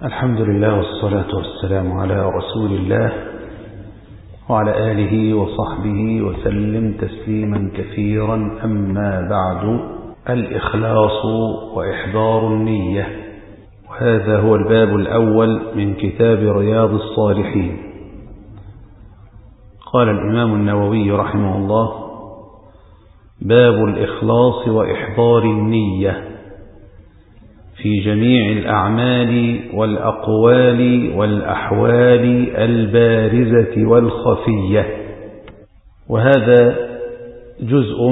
الحمد لله والصلاة والسلام على رسول الله وعلى آله وصحبه وسلم تسليما كثيرا أما بعد الإخلاص وإحضار النية وهذا هو الباب الأول من كتاب رياض الصالحين قال الإمام النووي رحمه الله باب الإخلاص وإحضار النية في جميع الأعمال والأقوال والأحوال البارزة والخفية وهذا جزء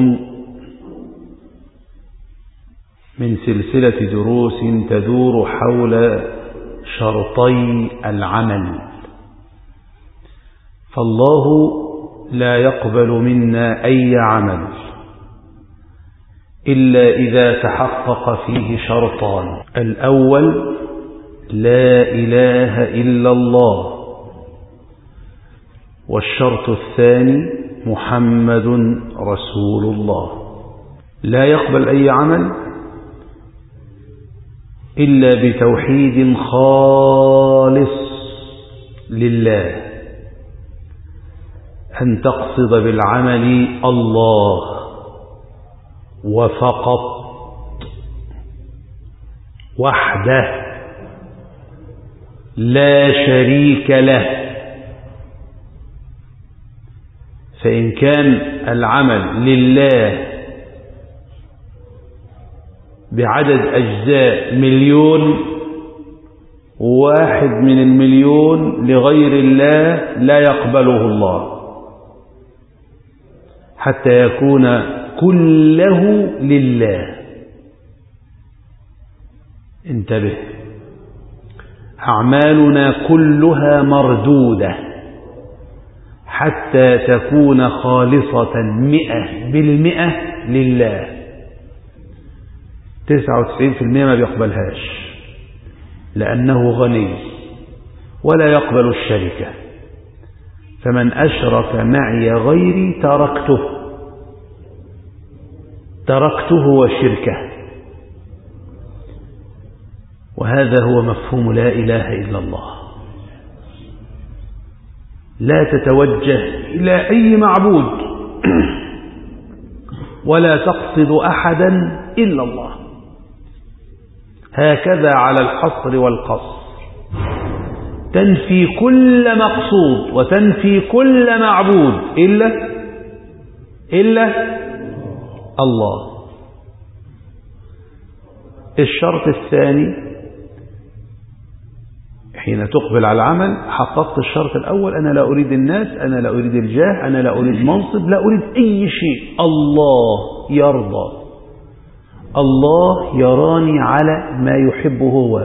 من سلسلة دروس تدور حول شرطي العمل فالله لا يقبل منا أي عمل إلا إذا تحقق فيه شرطان الأول لا إله إلا الله والشرط الثاني محمد رسول الله لا يقبل أي عمل إلا بتوحيد خالص لله أن تقصد بالعمل الله وفقط وحده لا شريك له فإن كان العمل لله بعدد أجزاء مليون واحد من المليون لغير الله لا يقبله الله حتى يكون كله لله انتبه أعمالنا كلها مردودة حتى تكون خالصة مئة بالمئة لله تسعة وتسعين في المئة ما بيقبلهاش لأنه غني ولا يقبل الشركة فمن أشرك معي غيري تركته تركته وشركه وهذا هو مفهوم لا إله إلا الله لا تتوجه إلى أي معبود ولا تقصد أحدا إلا الله هكذا على الحصر والقصر تنفي كل مقصود وتنفي كل معبود إلا إلا الله الشرط الثاني حين تقبل على العمل حققت الشرط الأول أنا لا أريد الناس أنا لا أريد الجاه أنا لا أريد منصب لا أريد أي شيء الله يرضى الله يراني على ما يحبه هو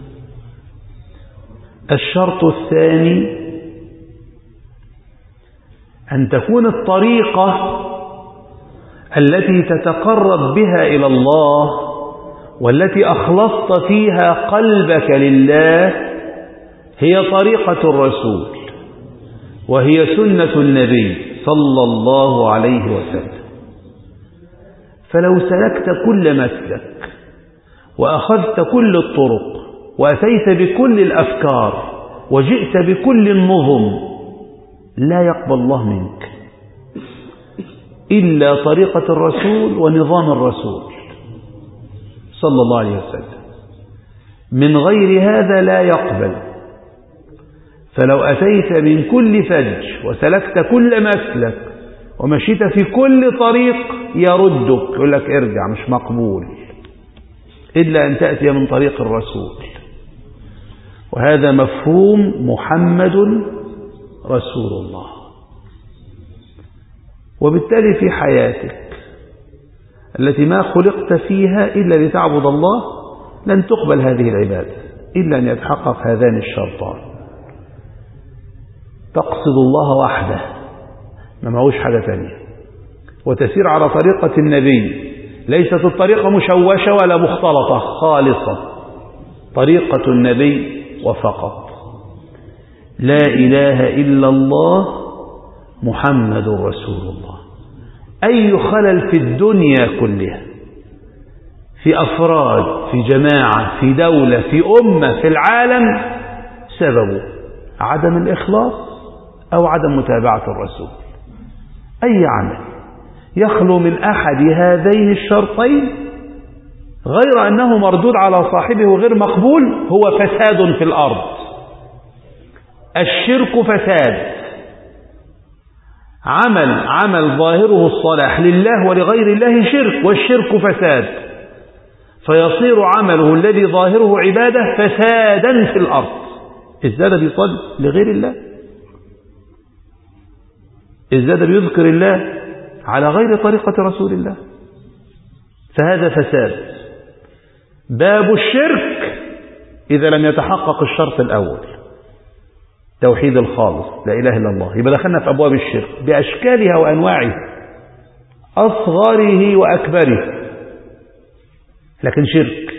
الشرط الثاني أن تكون الطريقة التي تتقرب بها إلى الله والتي أخلصت فيها قلبك لله هي طريقة الرسول وهي سنة النبي صلى الله عليه وسلم فلو سلكت كل مسلك وأخذت كل الطرق وأتيت بكل الأفكار وجئت بكل النظم لا يقبل الله منك إلا طريقة الرسول ونظام الرسول صلى الله عليه وسلم من غير هذا لا يقبل فلو أتيت من كل فج وسلكت كل مسلك ومشيت في كل طريق يردك يقول لك ارجع مش مقبول إلا أن تأتي من طريق الرسول وهذا مفهوم محمد رسول الله وبالتالي في حياتك التي ما خلقت فيها إلا لتعبد الله لن تقبل هذه العبادة إلا أن يتحقق هذان الشرطان تقصد الله وحده ما معهوش حاجة تانية وتسير على طريقة النبي ليست الطريقة مشوشة ولا مختلطة خالصة طريقة النبي وفقط لا إله إلا الله محمد رسول الله أي خلل في الدنيا كلها في أفراد في جماعة في دولة في أمة في العالم سببه عدم الإخلاص أو عدم متابعة الرسول أي عمل يخلو من أحد هذين الشرطين غير أنه مردود على صاحبه وغير مقبول هو فساد في الأرض الشرك فساد عمل عمل ظاهره الصلاح لله ولغير الله شرك والشرك فساد فيصير عمله الذي ظاهره عبادة فسادا في الأرض ازداد بيصلي لغير الله ازداد بيذكر الله على غير طريقة رسول الله فهذا فساد باب الشرك إذا لم يتحقق الشرط الأول توحيد الخالص لا إله إلا الله يبقى دخلنا في أبواب الشرك بأشكالها وأنواعها أصغره وأكبره لكن شرك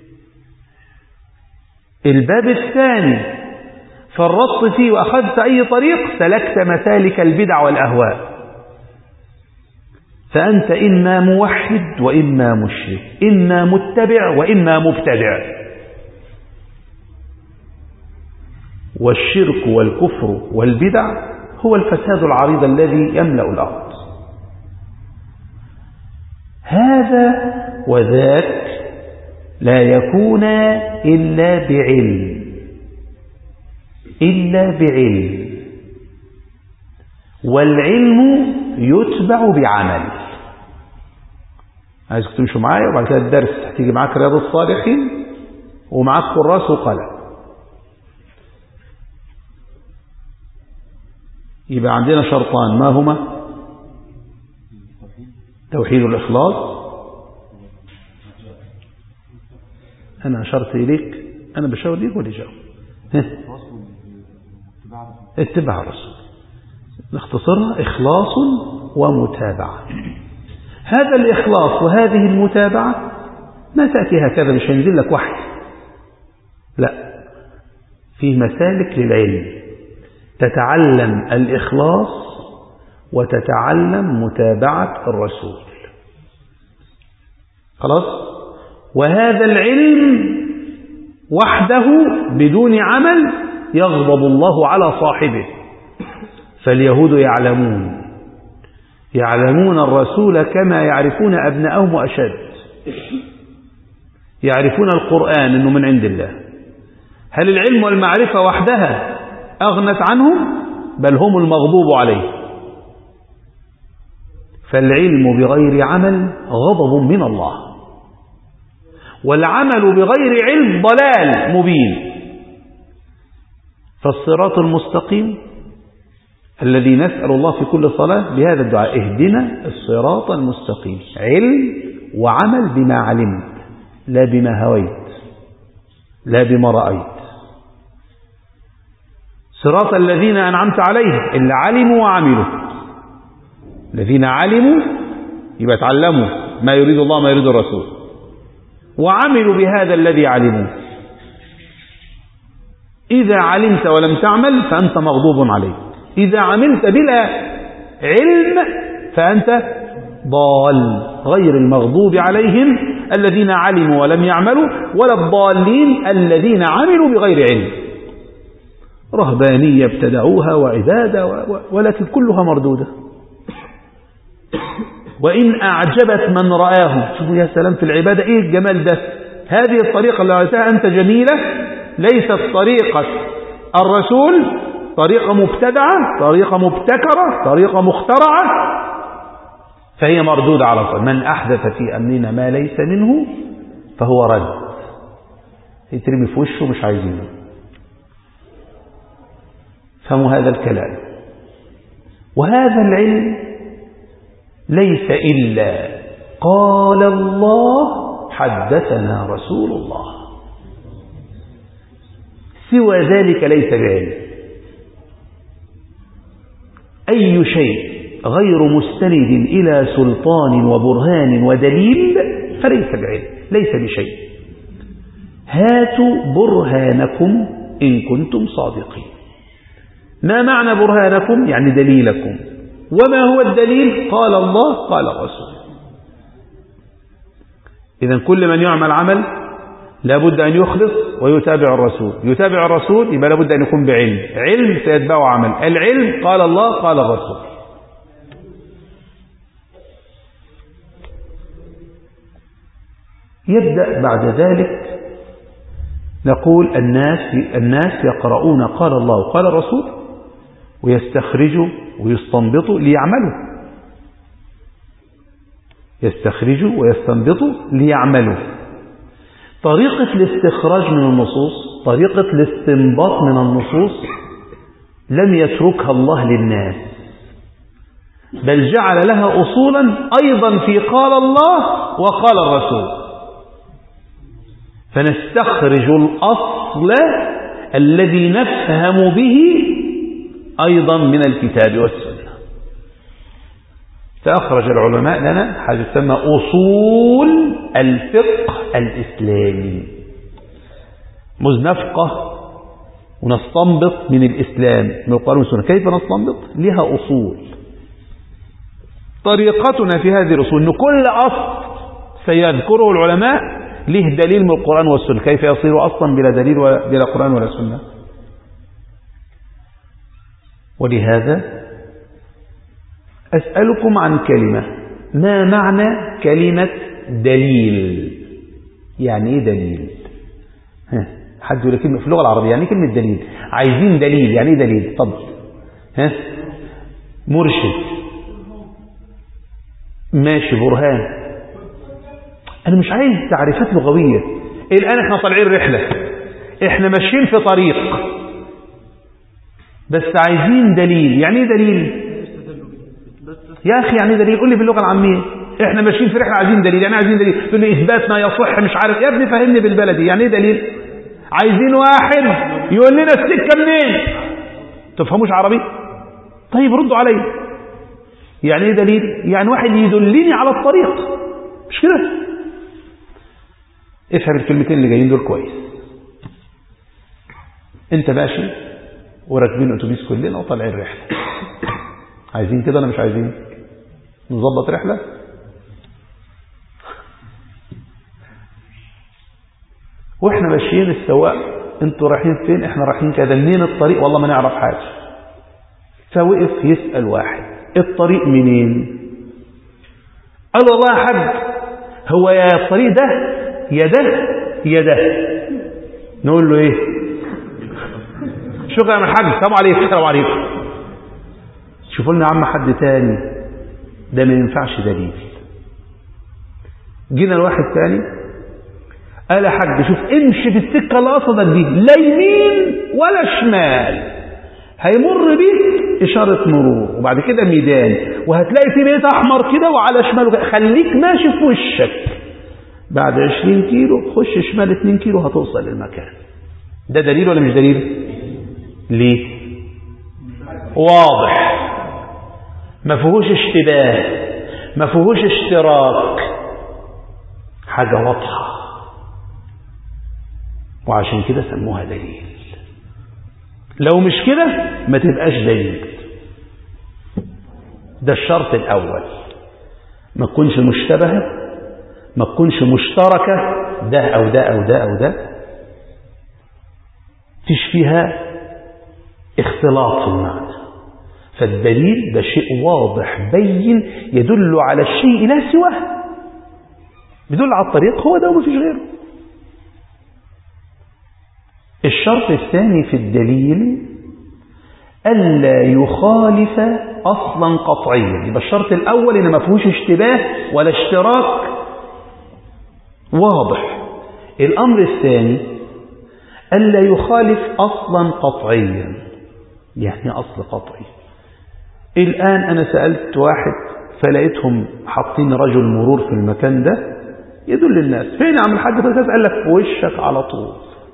الباب الثاني فرطت فيه وأخذت أي طريق سلكت مسالك البدع والأهواء فأنت إما موحد وإما مشرك إما متبع وإما مبتدع والشرك والكفر والبدع هو الفساد العريض الذي يملأ الأرض هذا وذاك لا يكون إلا بعلم إلا بعلم والعلم يتبع بعمل عايزك تمشوا معايا وبعد كده الدرس هتيجي معاك رياض الصالحين ومعاك كراس وقلم يبقى عندنا شرطان ما هما توحيد الإخلاص أنا أشرت إليك أنا بشاور ليك ولا جاوب اتباع الرسول نختصرها إخلاص ومتابعة هذا الإخلاص وهذه المتابعة ما تأتي هكذا مش هينزل لك وحي لا فيه مسالك للعلم تتعلم الإخلاص وتتعلم متابعة الرسول خلاص وهذا العلم وحده بدون عمل يغضب الله على صاحبه فاليهود يعلمون يعلمون الرسول كما يعرفون أبنائهم وأشد يعرفون القرآن أنه من عند الله هل العلم والمعرفة وحدها أغنت عنهم بل هم المغضوب عليه فالعلم بغير عمل غضب من الله والعمل بغير علم ضلال مبين فالصراط المستقيم الذي نسأل الله في كل صلاة بهذا الدعاء اهدنا الصراط المستقيم علم وعمل بما علمت لا بما هويت لا بما رأيت صراط الذين أنعمت عليهم اللي علموا وعملوا الذين علموا يبقى تعلموا ما يريد الله ما يريد الرسول وعملوا بهذا الذي علموا إذا علمت ولم تعمل فأنت مغضوب عليك إذا عملت بلا علم فأنت ضال غير المغضوب عليهم الذين علموا ولم يعملوا ولا الضالين الذين عملوا بغير علم رهبانية ابتدعوها وعبادة ولكن كلها مردودة وإن أعجبت من رآه شوفوا يا سلام في العبادة إيه الجمال ده هذه الطريقة اللي رأيتها أنت جميلة ليست طريقة الرسول طريقة مبتدعة طريقة مبتكرة طريقة مخترعة فهي مردودة على طول من أحدث في أمرنا ما ليس منه فهو رد يترمي في وشه مش عايزينه فهموا هذا الكلام وهذا العلم ليس إلا قال الله حدثنا رسول الله سوى ذلك ليس بعلم أي شيء غير مستند إلى سلطان وبرهان ودليل فليس بعلم ليس بشيء هاتوا برهانكم إن كنتم صادقين ما معنى برهانكم يعني دليلكم وما هو الدليل قال الله قال الرسول إذا كل من يعمل عمل لابد أن يخلص ويتابع الرسول يتابع الرسول يبقى لابد أن يكون بعلم علم سيتبعه عمل العلم قال الله قال الرسول يبدأ بعد ذلك نقول الناس الناس يقرؤون قال الله وقال الرسول ويستخرجوا ويستنبطوا ليعملوا يستخرجوا ويستنبطوا ليعملوا طريقة الاستخراج من النصوص طريقة الاستنباط من النصوص لم يتركها الله للناس بل جعل لها أصولا أيضا في قال الله وقال الرسول فنستخرج الأصل الذي نفهم به أيضا من الكتاب والسنة فأخرج العلماء لنا حاجة تسمى أصول الفقه الإسلامي مزنفقة ونستنبط من الإسلام من القرآن والسنة كيف نستنبط؟ لها أصول طريقتنا في هذه الأصول أن كل أصل سيذكره العلماء له دليل من القرآن والسنة كيف يصير أصلا بلا دليل بلا قرآن ولا سنة ولهذا أسألكم عن كلمة ما معنى كلمة دليل يعني ايه دليل ها حد يقول كلمة في اللغة العربية يعني ايه كلمة دليل عايزين دليل يعني ايه دليل طب ها مرشد ماشي برهان أنا مش عايز تعريفات لغوية الآن احنا طالعين رحلة احنا ماشيين في طريق بس عايزين دليل يعني ايه دليل يا أخي يعني دليل قول لي باللغة العامية احنا ماشيين في رحلة عايزين دليل يعني عايزين دليل تقول لي إثبات ما يصح مش عارف يا ابني فهمني بالبلدي يعني ايه دليل عايزين واحد يقول لنا السكة منين تفهموش عربي طيب ردوا علي يعني ايه دليل يعني واحد يدلني على الطريق مش كده افهم الكلمتين اللي جايين دول كويس انت ماشي وراكبين اتوبيس كلنا وطالعين رحله عايزين كده ولا مش عايزين نظبط رحله واحنا ماشيين السواق انتوا رايحين فين احنا رايحين كده منين الطريق والله ما نعرف حاجه فوقف يسال واحد الطريق منين قال والله يا حاج هو يا الطريق ده يا ده يا ده نقول له ايه شكرا يا الحاج السلام عليكم السلام عليكم شوفوا لنا يا عم حد تاني ده ما ينفعش دليل جينا لواحد تاني قال يا حاج شوف امشي في السكه اللي قصدك دي لا يمين ولا شمال هيمر بيك إشارة مرور وبعد كده ميدان وهتلاقي في بيت أحمر كده وعلى شماله خليك ماشي في وشك بعد 20 كيلو خش شمال 2 كيلو هتوصل للمكان ده دليل ولا مش دليل ليه واضح ما فيهوش اشتباه ما فيهوش اشتراك حاجة واضحة وعشان كده سموها دليل لو مش كده ما تبقاش دليل ده الشرط الأول ما تكونش مشتبهة ما تكونش مشتركة ده أو ده أو ده أو ده فيش فيها اختلاط في المعنى فالدليل ده شيء واضح بين يدل على الشيء لا سواه يدل على الطريق هو ده وما فيش غيره الشرط الثاني في الدليل ألا يخالف أصلا قطعيا يبقى الشرط الأول إن ما فيهوش اشتباه ولا اشتراك واضح الأمر الثاني ألا يخالف أصلا قطعيا يعني أصل قطعي الآن أنا سألت واحد فلقيتهم حاطين رجل مرور في المكان ده يدل الناس فين يا عم الحاج فلساس قال لك في وشك على طول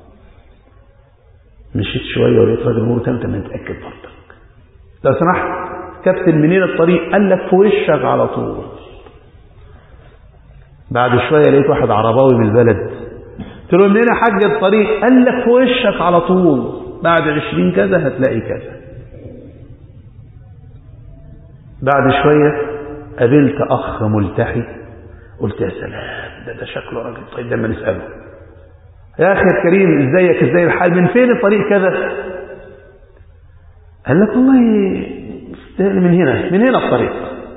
مشيت شوية ولقيت راجل مرور تاني ما نتأكد برضك لو سمحت كابتن منين الطريق قال لك في وشك على طول بعد شوية لقيت واحد عرباوي من البلد قلت له منين يا حاج الطريق قال لك في وشك على طول بعد عشرين كذا هتلاقي كذا بعد شوية قابلت أخ ملتحي قلت يا سلام ده, ده شكله راجل طيب لما نسأله يا أخي الكريم ازيك ازاي الحال من فين الطريق كذا قال لك والله من هنا من هنا الطريق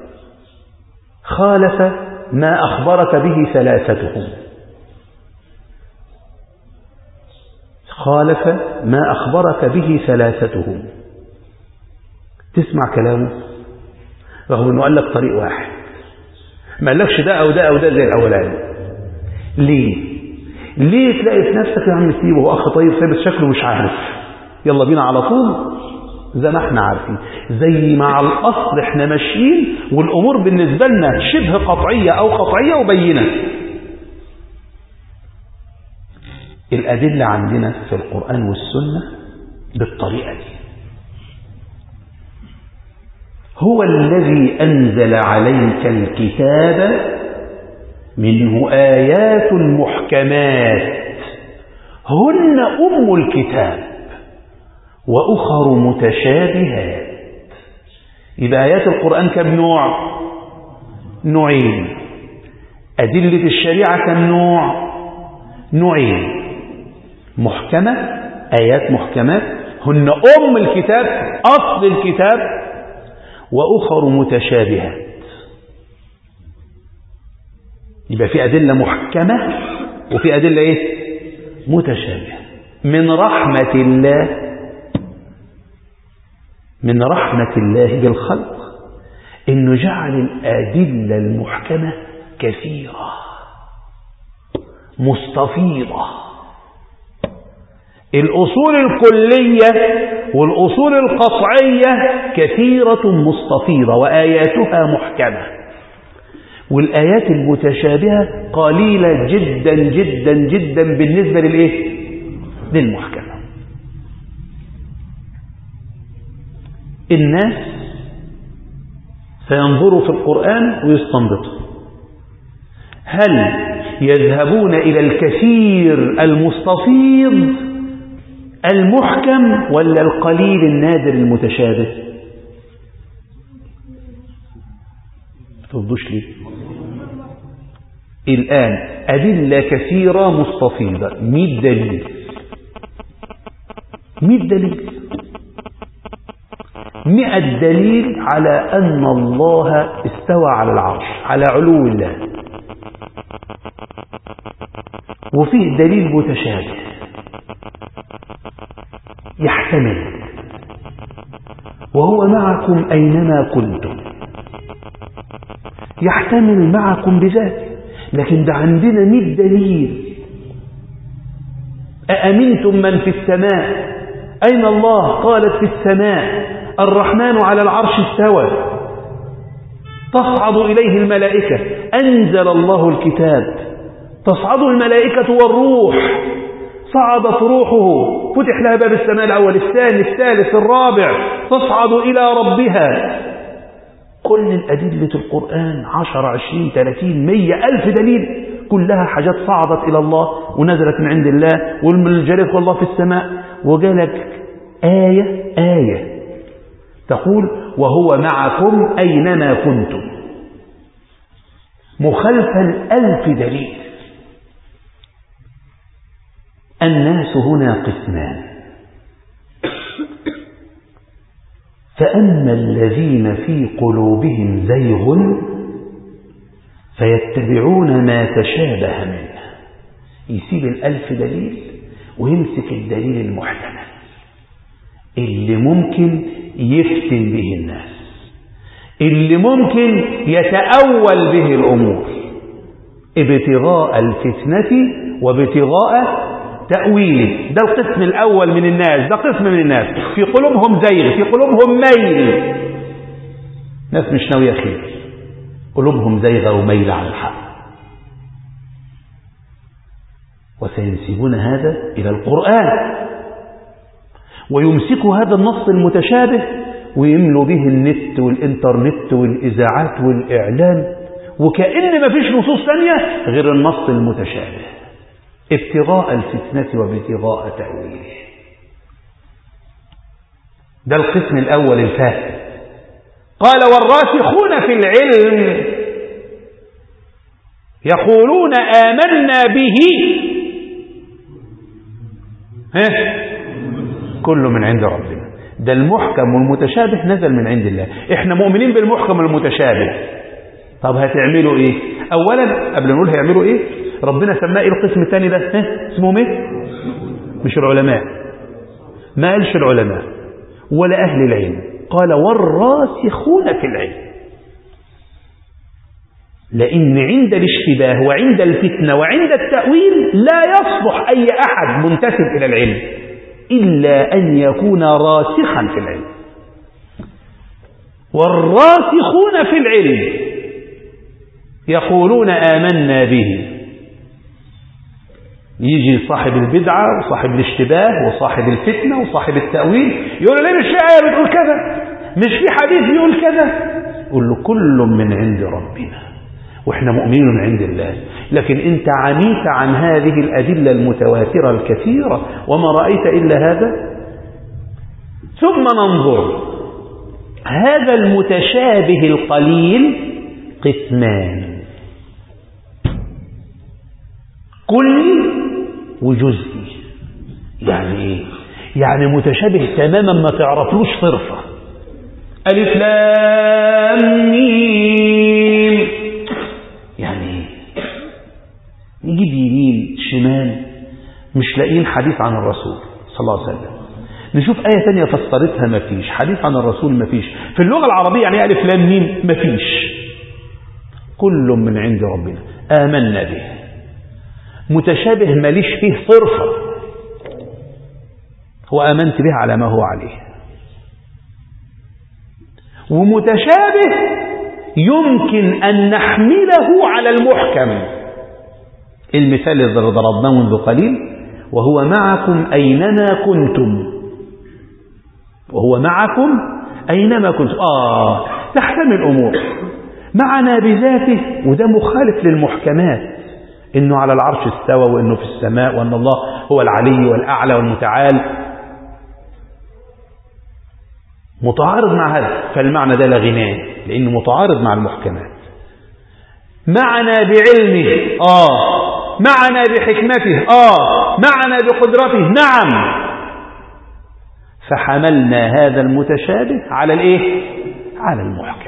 خالف ما أخبرك به ثلاثتهم خالف ما أخبرك به ثلاثتهم تسمع كلامه رغم أنه قال لك طريق واحد ما قالكش ده أو ده أو ده زي الأولاني ليه ليه تلاقي في نفسك يا عم سيبه هو أخ طيب ثابت شكله مش عارف يلا بينا على طول زي ما احنا عارفين زي ما على الأصل احنا ماشيين والأمور بالنسبة لنا شبه قطعية أو قطعية وبينة الأدلة عندنا في القرآن والسنة بالطريقة دي هو الذي أنزل عليك الكتاب منه آيات محكمات هن أم الكتاب وأخر متشابهات يبقى آيات القرآن كم نوع نوعين أدلة الشريعة كم نوع نوعين محكمة آيات محكمات هن أم الكتاب أصل الكتاب وأخر متشابهات يبقى في أدلة محكمة وفي أدلة إيه متشابهة من رحمة الله من رحمة الله بالخلق إنه جعل الأدلة المحكمة كثيرة مستفيضة الأصول الكلية والأصول القطعية كثيرة مستفيضة وآياتها محكمة والآيات المتشابهة قليلة جدا جدا جدا بالنسبة للإيه؟ للمحكمة الناس سينظروا في القرآن ويستنبطوا هل يذهبون إلى الكثير المستفيض المحكم ولا القليل النادر المتشابه تفضوش ليه الآن أدلة كثيرة مستفيضة مئة دليل مئة دليل مئة دليل على أن الله استوى على العرش على علو الله وفيه دليل متشابه يحتمل وهو معكم أينما كنتم يحتمل معكم بذاته لكن ده عندنا مئة دليل أأمنتم من في السماء أين الله قالت في السماء الرحمن على العرش استوى تصعد إليه الملائكة أنزل الله الكتاب تصعد الملائكة والروح صعدت روحه فتح لها باب السماء الأول الثاني الثالث الرابع تصعد إلى ربها كل الأدلة القرآن عشر عشرين ثلاثين مية ألف دليل كلها حاجات صعدت إلى الله ونزلت من عند الله والجلال الله في السماء وجالك آية آية تقول وهو معكم أينما كنتم مخالفا ألف دليل الناس هنا قسمان فأما الذين في قلوبهم زيغ فيتبعون ما تشابه منه يسيب الألف دليل ويمسك الدليل المحتمل اللي ممكن يفتن به الناس اللي ممكن يتأول به الأمور ابتغاء الفتنة وابتغاء تأويله ده القسم الأول من الناس ده قسم من الناس في قلوبهم زيغ في قلوبهم ميل ناس مش ناوية خير قلوبهم زيغة وميل على الحق وسينسبون هذا إلى القرآن ويمسكوا هذا النص المتشابه ويملوا به النت والإنترنت والإذاعات والإعلام وكأن ما فيش نصوص ثانية غير النص المتشابه ابتغاء الفتنة وابتغاء تأويله ده القسم الأول الفاسد قال والراسخون في العلم يقولون آمنا به ها كل من عند ربنا ده المحكم والمتشابه نزل من عند الله احنا مؤمنين بالمحكم والمتشابه طب هتعملوا ايه اولا قبل نقول هيعملوا ايه ربنا سماه ايه القسم الثاني ده ها اسمهم ايه مش العلماء ما قالش العلماء ولا اهل العلم قال والراسخون في العلم لأن عند الاشتباه وعند الفتنة وعند التأويل لا يصلح أي أحد منتسب إلى العلم إلا أن يكون راسخا في العلم والراسخون في العلم يقولون آمنا به يجي صاحب البدعة وصاحب الاشتباه وصاحب الفتنة وصاحب التأويل يقول ليه مش في آية بتقول كذا مش في حديث بيقول كذا يقول له كل من عند ربنا واحنا مؤمنين من عند الله لكن انت عميت عن هذه الأدلة المتواترة الكثيرة وما رأيت إلا هذا ثم ننظر هذا المتشابه القليل قسمان كلي وجزئي يعني ايه يعني متشابه تماما ما تعرفلوش صرفة ألف لام ميم يعني ايه نجيب يمين شمال مش لاقيين حديث عن الرسول صلى الله عليه وسلم نشوف آية ثانية فسرتها ما فيش حديث عن الرسول ما فيش في اللغة العربية يعني ألف لام ميم ما فيش كل من عند ربنا آمنا به متشابه ماليش فيه صرفة وآمنت به على ما هو عليه ومتشابه يمكن أن نحمله على المحكم المثال الذي ضربناه منذ قليل وهو معكم أينما كنتم وهو معكم أينما كنتم آه تحتمل أمور معنا بذاته وده مخالف للمحكمات إنه على العرش استوى وإنه في السماء وأن الله هو العلي والأعلى والمتعال متعارض مع هذا فالمعنى ده لا غناه لأنه متعارض مع المحكمات معنا بعلمه آه معنا بحكمته آه معنا بقدرته نعم فحملنا هذا المتشابه على الايه على المحكم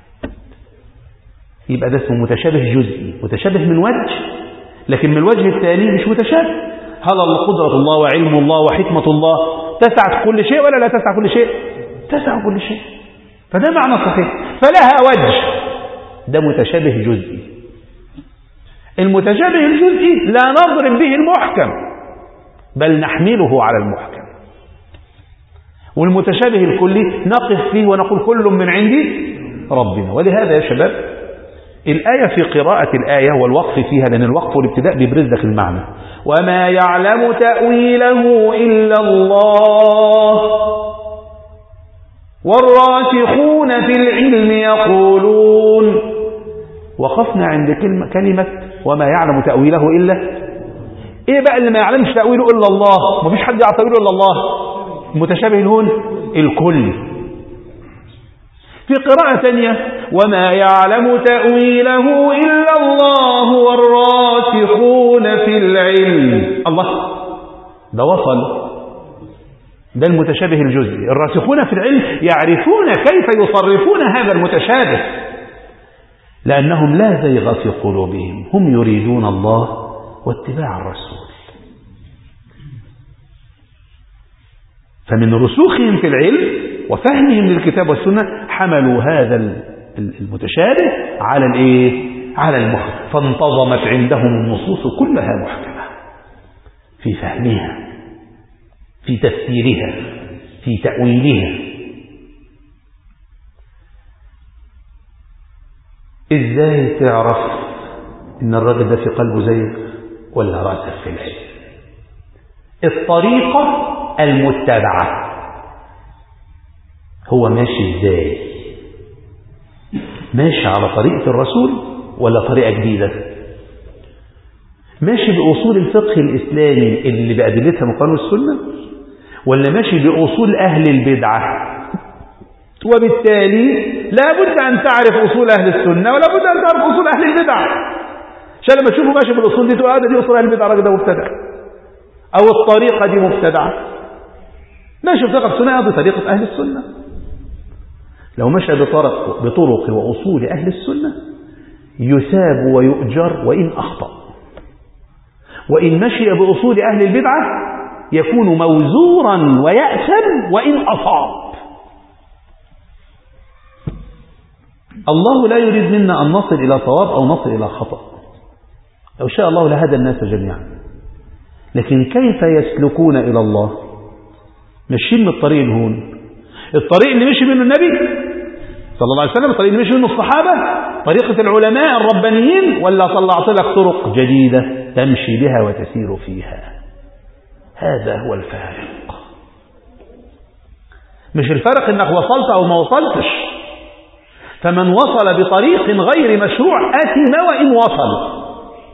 يبقى ده اسمه متشابه جزئي متشابه من وجه لكن من الوجه الثاني مش متشابه هل قدرة الله وعلم الله وحكمة الله تسعة كل شيء ولا لا تسعة كل شيء تسع كل شيء فده معنى صحيح فلها وجه ده متشابه جزئي المتشابه الجزئي لا نضرب به المحكم بل نحمله على المحكم والمتشابه الكلي نقف فيه ونقول كل من عندي ربنا ولهذا يا شباب الآية في قراءة الآية والوقف فيها لأن الوقف والابتداء بيبرز لك المعنى وما يعلم تأويله إلا الله والراسخون في العلم يقولون وقفنا عند كلمة, كلمة وما يعلم تأويله إلا إيه بقى اللي ما يعلمش تأويله إلا الله ما فيش حد يعرف تأويله إلا الله متشابه الهون الكل في قراءة ثانية وما يعلم تأويله إلا الله والراسخون في العلم الله ده وصل ده المتشابه الجزئي الراسخون في العلم يعرفون كيف يصرفون هذا المتشابه لأنهم لا زيغ في قلوبهم هم يريدون الله واتباع الرسول فمن رسوخهم في العلم وفهمهم للكتاب والسنة حملوا هذا المتشابه على الايه على المخ فانتظمت عندهم النصوص كلها محكمة في فهمها في تفسيرها في تأويلها ازاي تعرف ان الراجل ده في قلبه زيك ولا راسخ في العلم الطريقة المتبعة هو ماشي ازاي ماشي على طريقة الرسول ولا طريقة جديدة ماشي بأصول الفقه الإسلامي اللي بأدلتها من قانون السنة ولا ماشي بأصول أهل البدعة وبالتالي لا بد أن تعرف أصول أهل السنة ولا بد أن تعرف أصول أهل البدع عشان لما تشوفه ماشي بالاصول دي تقول هذا دي اصول اهل البدع الراجل ده مبتدع او الطريقه دي مبتدعه ماشي بطريقه السنه دي طريقه اهل السنه لو مشى بطرق بطرق واصول اهل السنه يثاب ويؤجر وان اخطا وان مشي باصول اهل البدعه يكون موزورا ويأثم وإن أصاب الله لا يريد منا أن نصل إلى صواب أو نصل إلى خطأ لو شاء الله لهدى الناس جميعا لكن كيف يسلكون إلى الله ماشيين من الطريق الهون الطريق اللي مشي منه النبي صلى الله عليه وسلم الطريق اللي مشي منه الصحابة طريقة العلماء الربانيين ولا طلعت لك طرق جديدة تمشي بها وتسير فيها هذا هو الفارق مش الفرق انك وصلت او ما وصلتش فمن وصل بطريق غير مشروع أثم وإن وصل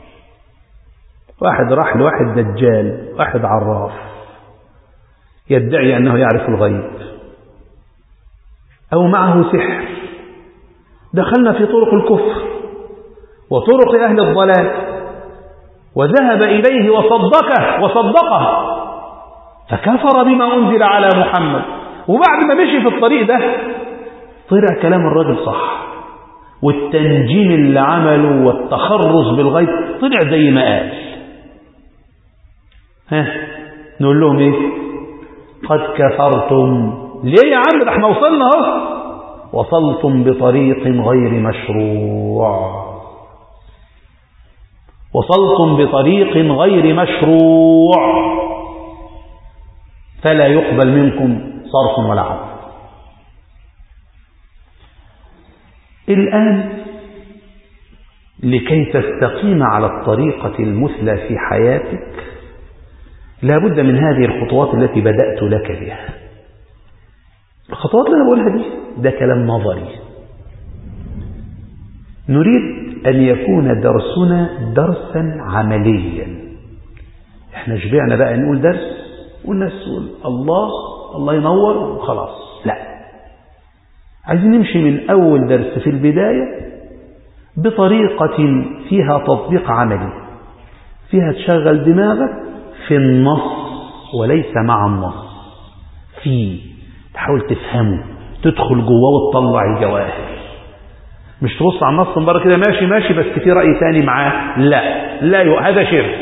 واحد راح لواحد دجال واحد عراف يدعي أنه يعرف الغيب أو معه سحر دخلنا في طرق الكفر وطرق أهل الضلال وذهب إليه وصدقه وصدقه فكفر بما أنزل على محمد وبعد ما مشي في الطريق ده طلع كلام الراجل صح والتنجيم اللي عمله والتخرص بالغيب طلع زي ما قال ها نقول لهم ايه قد كفرتم ليه يا عم ده احنا وصلنا اهو وصلتم بطريق غير مشروع وصلتم بطريق غير مشروع فلا يقبل منكم صرف ولا عدل الآن لكي تستقيم على الطريقة المثلى في حياتك لا بد من هذه الخطوات التي بدأت لك بها الخطوات اللي أنا بقولها دي ده كلام نظري نريد أن يكون درسنا درسا عمليا احنا شبعنا بقى نقول درس والناس تقول الله الله ينور وخلاص لا عايزين نمشي من أول درس في البداية بطريقة فيها تطبيق عملي فيها تشغل دماغك في النص وليس مع النص في تحاول تفهمه تدخل جواه وتطلع الجواهر مش تبص على النص من بره كده ماشي ماشي بس في رأي ثاني معاه لا لا هذا شرك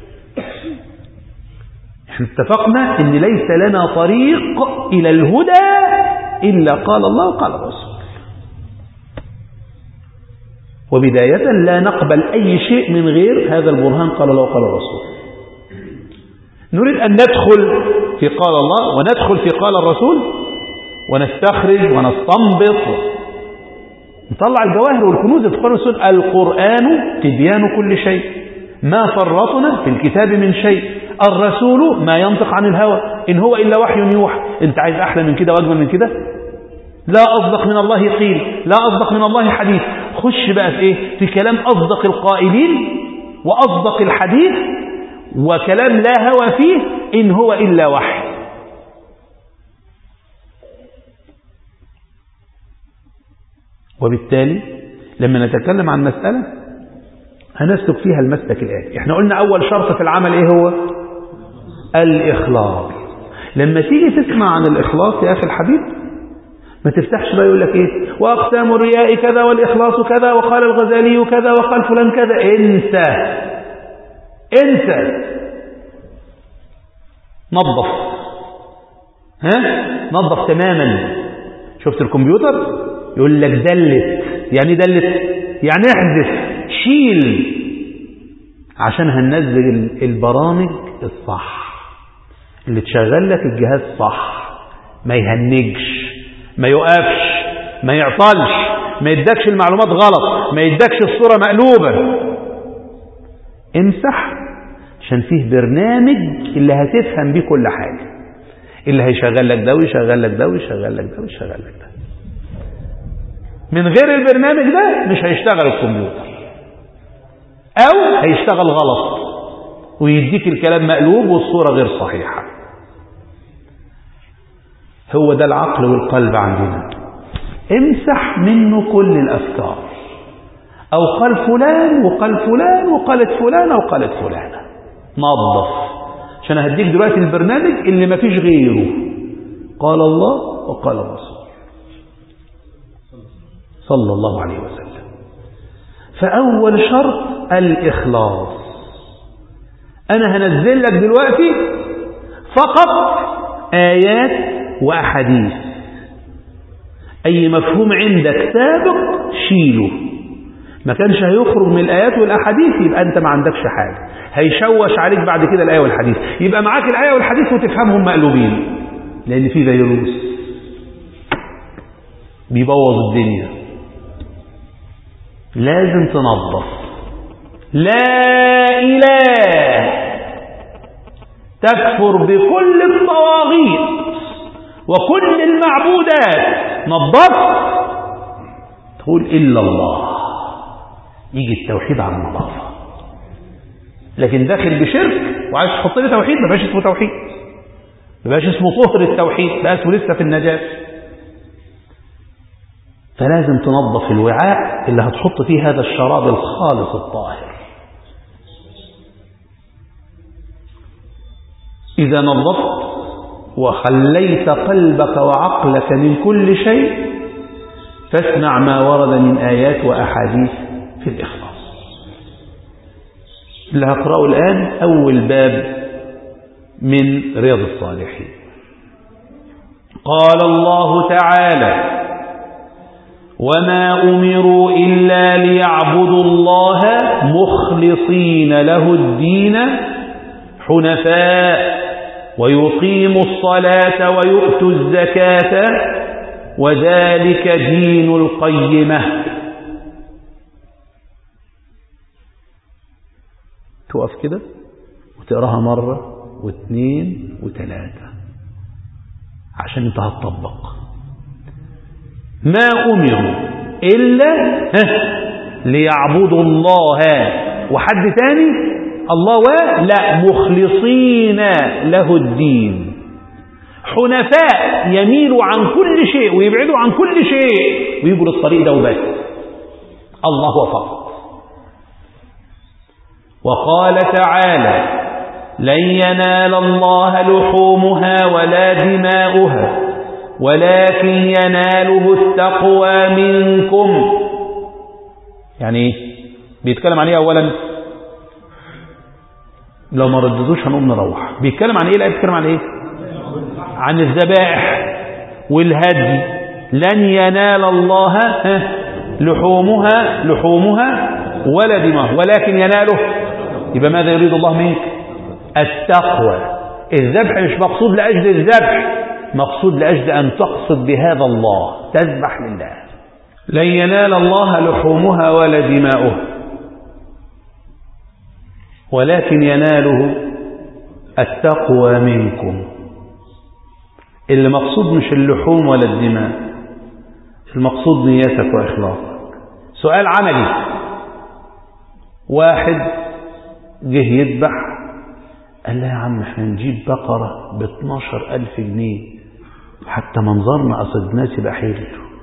احنا اتفقنا ان ليس لنا طريق الى الهدى الا قال الله وقال الرسول وبداية لا نقبل أي شيء من غير هذا البرهان قال الله وقال الرسول نريد أن ندخل في قال الله وندخل في قال الرسول ونستخرج ونستنبط نطلع الجواهر والكنوز في قال الرسول القرآن تبيان كل شيء ما فرطنا في الكتاب من شيء الرسول ما ينطق عن الهوى إن هو إلا وحي يوحى أنت عايز أحلى من كده وأجمل من كده لا أصدق من الله قيل لا أصدق من الله حديث خش بقى في إيه في كلام أصدق القائلين وأصدق الحديث وكلام لا هوى فيه إن هو إلا وحي وبالتالي لما نتكلم عن مسألة هنسلك فيها المسلك الآتي احنا قلنا أول شرط في العمل إيه هو الإخلاص لما تيجي تسمع عن الإخلاص يا أخي الحبيب ما تفتحش بقى يقول لك إيه وأقسام الرياء كذا والإخلاص كذا وقال الغزالي كذا وقال فلان كذا انسى انسى نظف ها نظف تماما شفت الكمبيوتر يقول لك دلت يعني دلت يعني احذف شيل عشان هننزل البرامج الصح اللي تشغل لك الجهاز صح ما يهنجش ما يقفش ما يعطلش ما يدكش المعلومات غلط ما يدكش الصورة مقلوبة امسح عشان فيه برنامج اللي هتفهم بيه كل حاجة اللي هيشغل لك ده ويشغل لك ده ويشغل لك ده ويشغل لك ده من غير البرنامج ده مش هيشتغل الكمبيوتر او هيشتغل غلط ويديك الكلام مقلوب والصورة غير صحيحة هو ده العقل والقلب عندنا امسح منه كل الأفكار أو قال فلان وقال فلان وقالت فلان أو قالت فلان نظف عشان هديك دلوقتي البرنامج اللي ما فيش غيره قال الله وقال الرسول صلى الله عليه وسلم فأول شرط الإخلاص أنا هنزل لك دلوقتي فقط آيات وأحاديث أي مفهوم عندك سابق شيله ما كانش هيخرج من الآيات والأحاديث يبقى أنت ما عندكش حاجة هيشوش عليك بعد كده الآية والحديث يبقى معاك الآية والحديث وتفهمهم مقلوبين لأن في فيروس بيبوظ الدنيا لازم تنظف لا إله تكفر بكل الطواغيت وكل المعبودات نظفت تقول إلا الله يجي التوحيد على النظافة لكن داخل بشرك وعايز تحط لي توحيد ما بقاش اسمه توحيد ما بقاش اسمه طهر التوحيد بقى اسمه لسه في النجاة فلازم تنظف الوعاء اللي هتحط فيه هذا الشراب الخالص الطاهر إذا نظفت وخليت قلبك وعقلك من كل شيء فاسمع ما ورد من آيات وأحاديث في الإخلاص اللي هقرأه الآن أول باب من رياض الصالحين قال الله تعالى وما أمروا إلا ليعبدوا الله مخلصين له الدين حنفاء ويقيموا الصلاة ويؤتوا الزكاة وذلك دين القيمة تقف كده وتقراها مرة واثنين وثلاثة عشان انت هتطبق ما أمروا إلا ليعبدوا الله وحد تاني الله و لا مخلصين له الدين حنفاء يميلوا عن كل شيء ويبعدوا عن كل شيء ويجوا للطريق ده وبس الله فقط وقال تعالى لن ينال الله لحومها ولا دماؤها ولكن يناله التقوى منكم يعني ايه بيتكلم عن ايه اولا لو ما رددوش هنقوم نروح بيتكلم عن ايه لا بيتكلم عن ايه عن الذبائح والهدي لن ينال الله لحومها لحومها ولا دماء ولكن يناله يبقى ماذا يريد الله منك التقوى الذبح مش مقصود لأجل الذبح مقصود لأجل أن تقصد بهذا الله تذبح لله لن ينال الله لحومها ولا دماؤها ولكن يناله التقوى منكم اللي مقصود مش اللحوم ولا الدماء المقصود نيتك وإخلاصك سؤال عملي واحد جه يذبح قال لا يا عم احنا نجيب بقرة ب 12 ألف جنيه حتى منظرنا أصل الناس يبقى حلو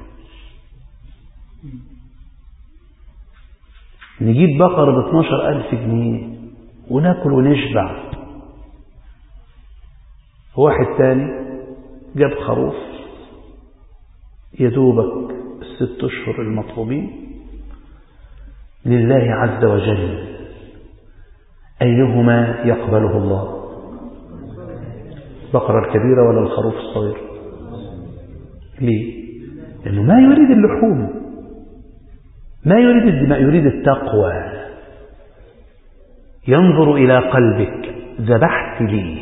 نجيب بقرة ب 12 ألف جنيه وناكل ونشبع واحد تاني جاب خروف يدوبك الست أشهر المطلوبين لله عز وجل أيهما يقبله الله البقرة الكبيرة ولا الخروف الصغير ليه لأنه ما يريد اللحوم ما يريد الدماء يريد التقوى ينظر إلى قلبك ذبحت لي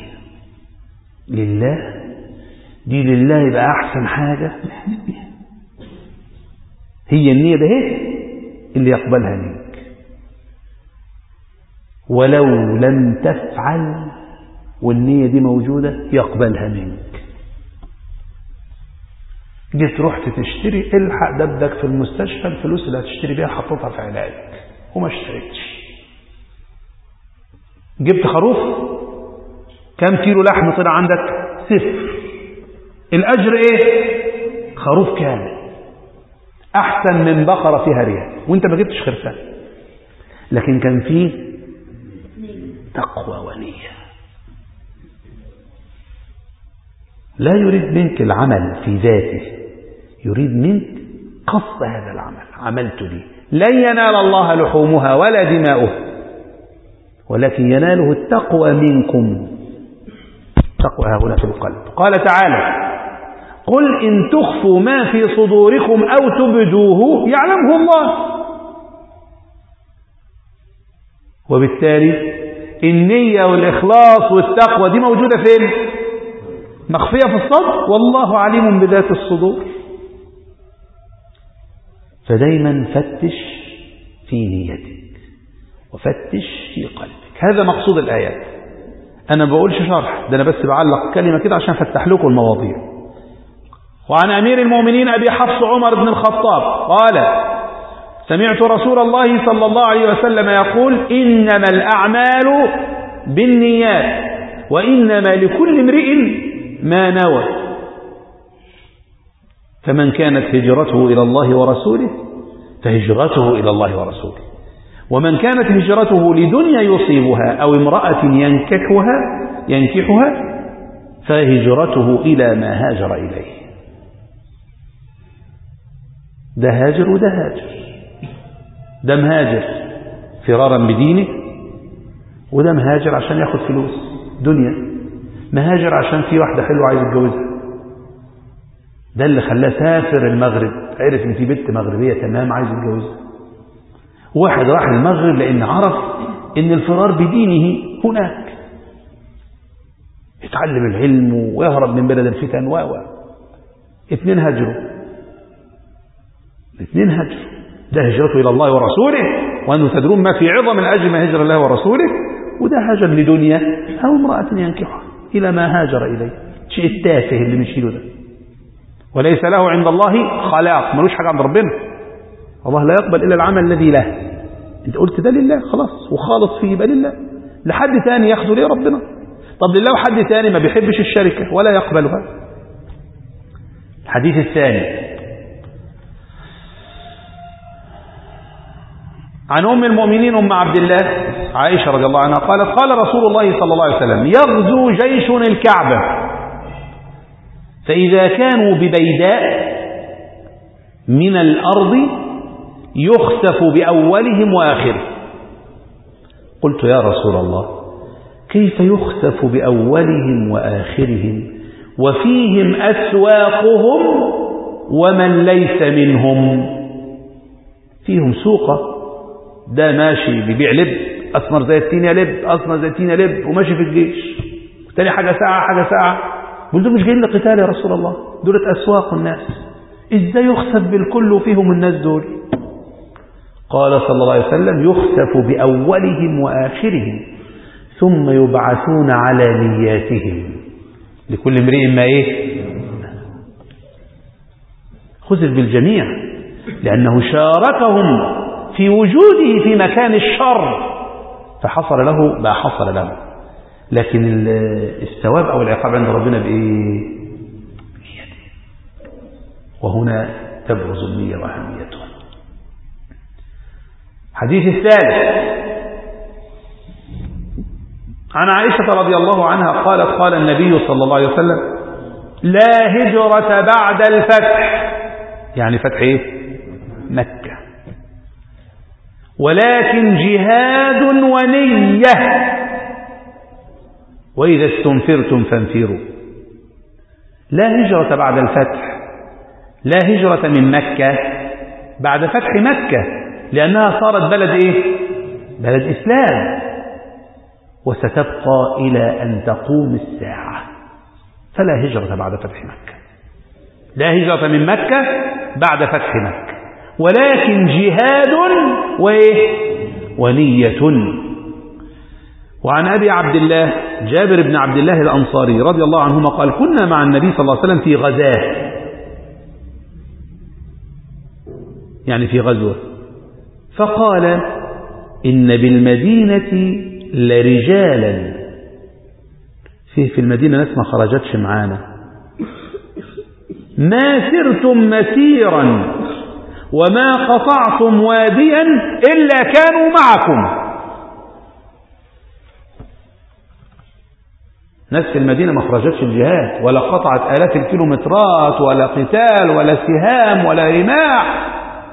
لله دي لله يبقى أحسن حاجة هي النية ده اللي يقبلها منك ولو لم تفعل والنية دي موجودة يقبلها منك جيت رحت تشتري الحق دبدك في المستشفى الفلوس اللي هتشتري بيها حطيتها في علاجك وما اشتريتش جبت خروف كم كيلو لحم طلع عندك صفر الأجر ايه خروف كامل أحسن من بقرة فيها ريال وانت ما جبتش خرفان لكن كان فيه تقوى ونية لا يريد منك العمل في ذاته يريد منك قصد هذا العمل عملت لي لن ينال الله لحومها ولا دماؤها ولكن يناله التقوى منكم تقوى هنا في القلب قال تعالى قل إن تخفوا ما في صدوركم أو تبدوه يعلمه الله وبالتالي النية والإخلاص والتقوى دي موجودة فين مخفية في الصدر والله عليم بذات الصدور فدايما فتش في نيتك وفتش في قلبك هذا مقصود الآيات أنا بقولش شرح ده أنا بس بعلق كلمة كده عشان فتح لكم المواضيع وعن أمير المؤمنين أبي حفص عمر بن الخطاب قال سمعت رسول الله صلى الله عليه وسلم يقول إنما الأعمال بالنيات وإنما لكل امرئ ما نوى فمن كانت هجرته إلى الله ورسوله فهجرته إلى الله ورسوله ومن كانت هجرته لدنيا يصيبها أو امرأة ينكحها ينكحها فهجرته إلى ما هاجر إليه ده هاجر وده هاجر ده مهاجر فرارا بدينه وده مهاجر عشان ياخد فلوس دنيا مهاجر عشان في واحدة حلوة عايز يتجوزها ده اللي خلاه سافر المغرب عرف ان في بنت مغربية تمام عايز يتجوزها واحد راح المغرب لان عرف ان الفرار بدينه هناك يتعلم العلم ويهرب من بلد الفتن و اثنين هاجروا الاثنين هجر ده هجرته إلى الله ورسوله وأنه تدرون ما في عظم الأجر ما هجر الله ورسوله وده هاجر لدنيا أو امرأة ينكحها إلى ما هاجر إليه شيء التافه اللي بنشيله ده وليس له عند الله خلاق ملوش حاجة عند ربنا الله لا يقبل إلا العمل الذي له انت قلت ده لله خلاص وخالص فيه يبقى لله لحد تاني ياخده ليه ربنا طب لله وحد تاني ما بيحبش الشركة ولا يقبلها الحديث الثاني عن أم المؤمنين أم عبد الله عائشة رضي الله عنها قالت قال رسول الله صلى الله عليه وسلم يغزو جيش الكعبة فإذا كانوا ببيداء من الأرض يخسف بأولهم وآخرهم قلت يا رسول الله كيف يخسف بأولهم وآخرهم وفيهم أسواقهم ومن ليس منهم فيهم سوقة ده ماشي بيبيع لب أسمر زي التين لب أسمر زي التين لب وماشي في الجيش تاني حاجة ساعة حاجة ساعة قلت مش جايين لقتال يا رسول الله دولة أسواق الناس إزاي يخسف بالكل وفيهم الناس دول قال صلى الله عليه وسلم يخسف بأولهم وآخرهم ثم يبعثون على نياتهم لكل امرئ ما إيه خسف بالجميع لأنه شاركهم في وجوده في مكان الشر فحصل له ما حصل له لكن الثواب أو العقاب عند ربنا بإيه وهنا تبرز النية وأهميتها حديث الثالث عن عائشة رضي الله عنها قالت قال النبي صلى الله عليه وسلم لا هجرة بعد الفتح يعني فتح ايه مكة ولكن جهاد ونية وإذا استنفرتم فانفروا لا هجرة بعد الفتح لا هجرة من مكة بعد فتح مكة لأنها صارت بلد إيه؟ بلد إسلام وستبقى إلى أن تقوم الساعة فلا هجرة بعد فتح مكة لا هجرة من مكة بعد فتح مكة ولكن جهاد وإيه؟ ونية وعن أبي عبد الله جابر بن عبد الله الأنصاري رضي الله عنهما قال كنا مع النبي صلى الله عليه وسلم في غزاه يعني في غزوة فقال إن بالمدينة لرجالا فيه في المدينة ناس ما خرجتش معانا ما سرتم مسيرا وما قطعتم واديا إلا كانوا معكم ناس في المدينة ما خرجتش الجهاد ولا قطعت آلاف الكيلومترات ولا قتال ولا سهام ولا رماح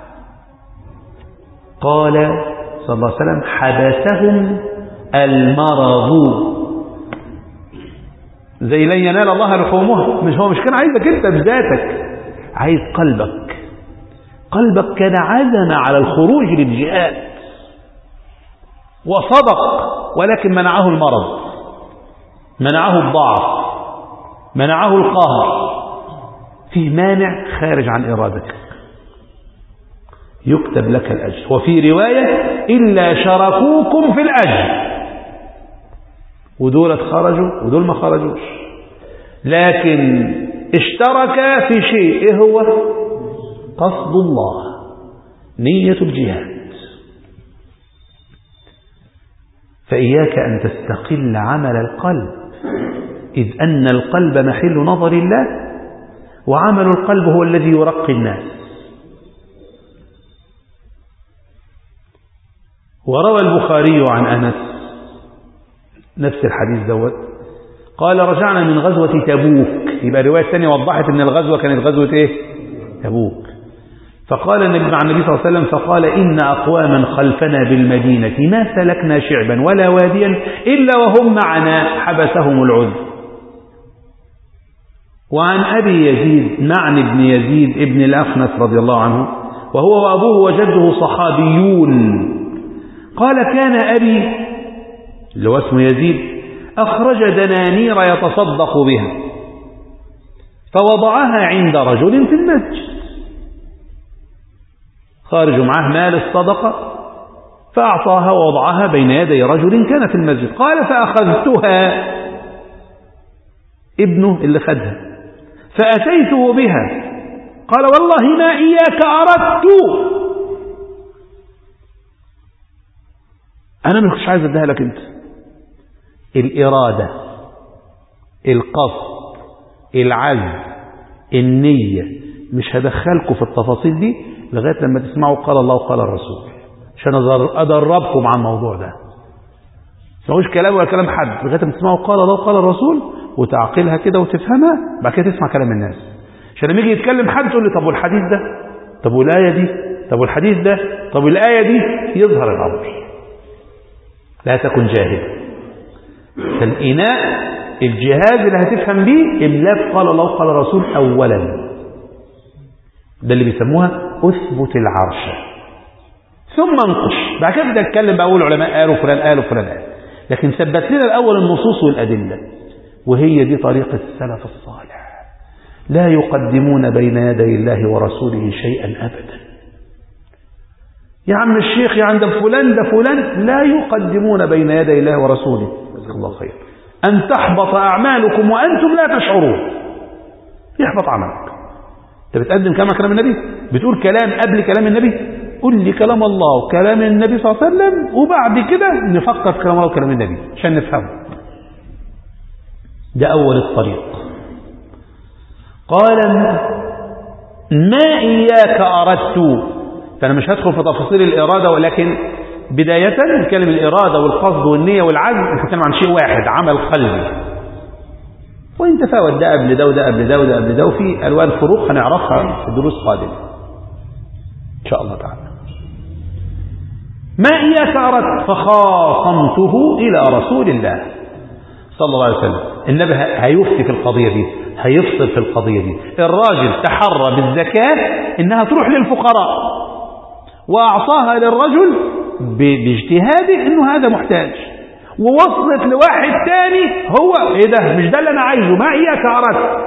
قال صلى الله عليه وسلم حبسهم المرض زي لن ينال الله لحومها مش هو مش كان عايزك انت بذاتك عايز قلبك قلبك كان عزم على الخروج للجهاد وصدق ولكن منعه المرض منعه الضعف منعه القهر في مانع خارج عن إرادتك يكتب لك الأجر وفي رواية إلا شركوكم في الأجر ودول خرجوا ودول ما خرجوش لكن اشترك في شيء ايه هو قصد الله نية الجهاد فإياك أن تستقل عمل القلب إذ أن القلب محل نظر الله وعمل القلب هو الذي يرقي الناس وروى البخاري عن أنس نفس الحديث دوت قال رجعنا من غزوة تبوك يبقى الرواية الثانية وضحت أن الغزوة كانت غزوة إيه تبوك فقال النبي مع النبي صلى الله عليه وسلم فقال إن أقواما خلفنا بالمدينة ما سلكنا شعبا ولا واديا إلا وهم معنا حبسهم العذر وعن أبي يزيد نعن بن يزيد ابن الأخنس رضي الله عنه وهو وأبوه وجده صحابيون قال كان أبي اللي هو اسمه يزيد أخرج دنانير يتصدق بها فوضعها عند رجل في المسجد خارج معه مال الصدقة فأعطاها ووضعها بين يدي رجل كان في المسجد قال فأخذتها ابنه اللي خدها فأتيته بها قال والله ما إياك أردت أنا مش عايز أديها لك أنت الإرادة القصد العزم النية مش هدخلكم في التفاصيل دي لغاية لما تسمعوا قال الله وقال الرسول عشان أدربكم على الموضوع ده مش كلام ولا كلام حد لغاية لما تسمعوا قال الله وقال الرسول وتعقلها كده وتفهمها بعد كده تسمع كلام الناس عشان لما يجي يتكلم حد تقول لي طب والحديث ده طب والآية دي طب والحديث ده طب والآية دي يظهر الأمر لا تكن جاهلا فالإناء الجهاز اللي هتفهم بيه إملاك قال الله قال الرسول أولا ده اللي بيسموها أثبت العرش ثم انقش بعد كده نتكلم بقى أقول العلماء قالوا فلان قالوا فلان قال لكن ثبت لنا الأول النصوص والأدلة وهي دي طريقة السلف الصالح لا يقدمون بين يدي الله ورسوله شيئا أبدا يا عم الشيخ يا عند فلان ده فلان لا يقدمون بين يدي الله ورسوله جزاك الله خير أن تحبط أعمالكم وأنتم لا تشعرون يحبط عملك أنت بتقدم كلام كلام النبي بتقول كلام قبل كلام النبي قل لي كلام الله وكلام النبي صلى الله عليه وسلم وبعد كده نفكر في كلام الله وكلام النبي عشان نفهمه ده أول الطريق قال ما إياك أردت فأنا مش هدخل في تفاصيل الإرادة ولكن بداية نتكلم الإرادة والقصد والنية والعزم نتكلم عن شيء واحد عمل قلبي وإن تفاوت ده قبل ده وده قبل ده وده قبل ده وفي ألوان فروق هنعرفها في دروس قادمة إن شاء الله تعالى ما إياك أردت فخاصمته إلى رسول الله صلى الله عليه وسلم النبي هيفتي في القضية دي هيفصل في القضية دي الراجل تحرى بالزكاة إنها تروح للفقراء وأعطاها للرجل باجتهاده إنه هذا محتاج ووصلت لواحد تاني هو إيه ده مش ده اللي أنا عايزه ما إياك أردت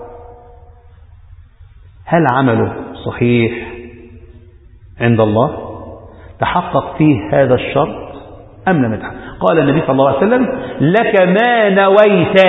هل عمله صحيح عند الله تحقق فيه هذا الشرط أم لم يتحقق قال النبي صلى الله عليه وسلم لك ما نويت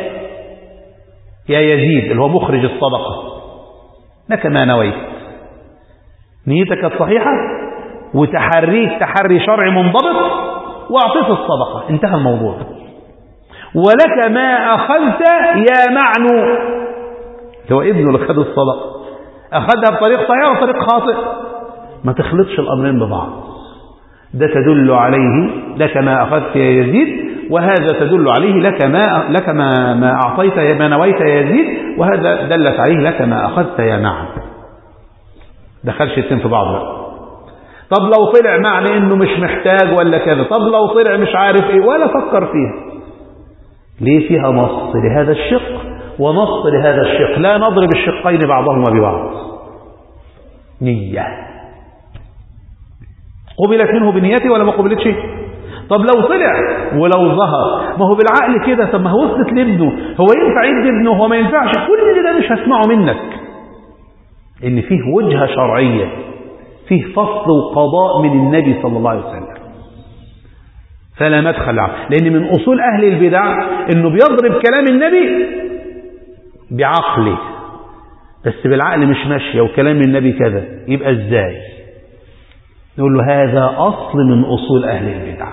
يا يزيد اللي هو مخرج الصدقة لك ما نويت نيتك الصحيحة وتحريك تحري شرعي منضبط واعطيت الصدقة انتهى الموضوع ولك ما أخذت يا معنو هو ابنه اللي خد الصدقة أخذها بطريق صحيح وطريق خاطئ ما تخلطش الأمرين ببعض ده تدل عليه لك ما أخذت يا يزيد وهذا تدل عليه لك ما لك ما ما أعطيت ما نويت يا يزيد وهذا دلت عليه لك ما أخذت يا معن دخلش التين في بعض بقى طب لو طلع معنى انه مش محتاج ولا كذا طب لو طلع مش عارف ايه ولا فكر فيها ليه فيها نص لهذا الشق ونص لهذا الشق لا نضرب الشقين بعضهما ببعض نية قبلت منه بنيته ولا ما قبلتش طب لو طلع ولو ظهر ما هو بالعقل كده طب ما هو وصلت لابنه هو ينفع يدي ابنه هو ما ينفعش كل ده مش هسمعه منك ان فيه وجهة شرعية فيه فصل وقضاء من النبي صلى الله عليه وسلم فلا مدخل له لأن من أصول أهل البدع أنه بيضرب كلام النبي بعقله بس بالعقل مش ماشية وكلام النبي كذا يبقى ازاي نقول له هذا أصل من أصول أهل البدع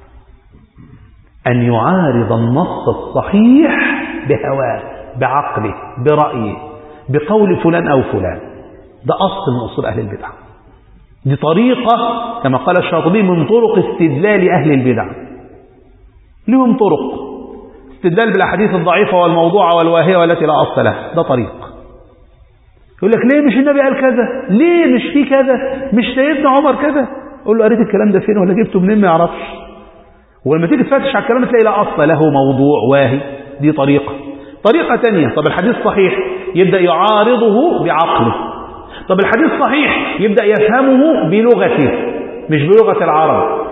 أن يعارض النص الصحيح بهواه بعقله برأيه بقول فلان أو فلان ده أصل من أصول أهل البدع دي طريقة كما قال الشاطبي من طرق استدلال أهل البدع لهم طرق استدلال بالأحاديث الضعيفة والموضوعة والواهية والتي لا أصل لها ده طريق يقول لك ليه مش النبي قال كذا ليه مش في كذا مش سيدنا عمر كذا قول له قريت الكلام ده فين ولا جبته منين ما يعرفش ولما تيجي تفتش على الكلام تلاقي لا أصل له موضوع واهي دي طريقة طريقة تانية طب الحديث صحيح يبدأ يعارضه بعقله طب الحديث صحيح يبدأ يفهمه بلغته مش بلغة العرب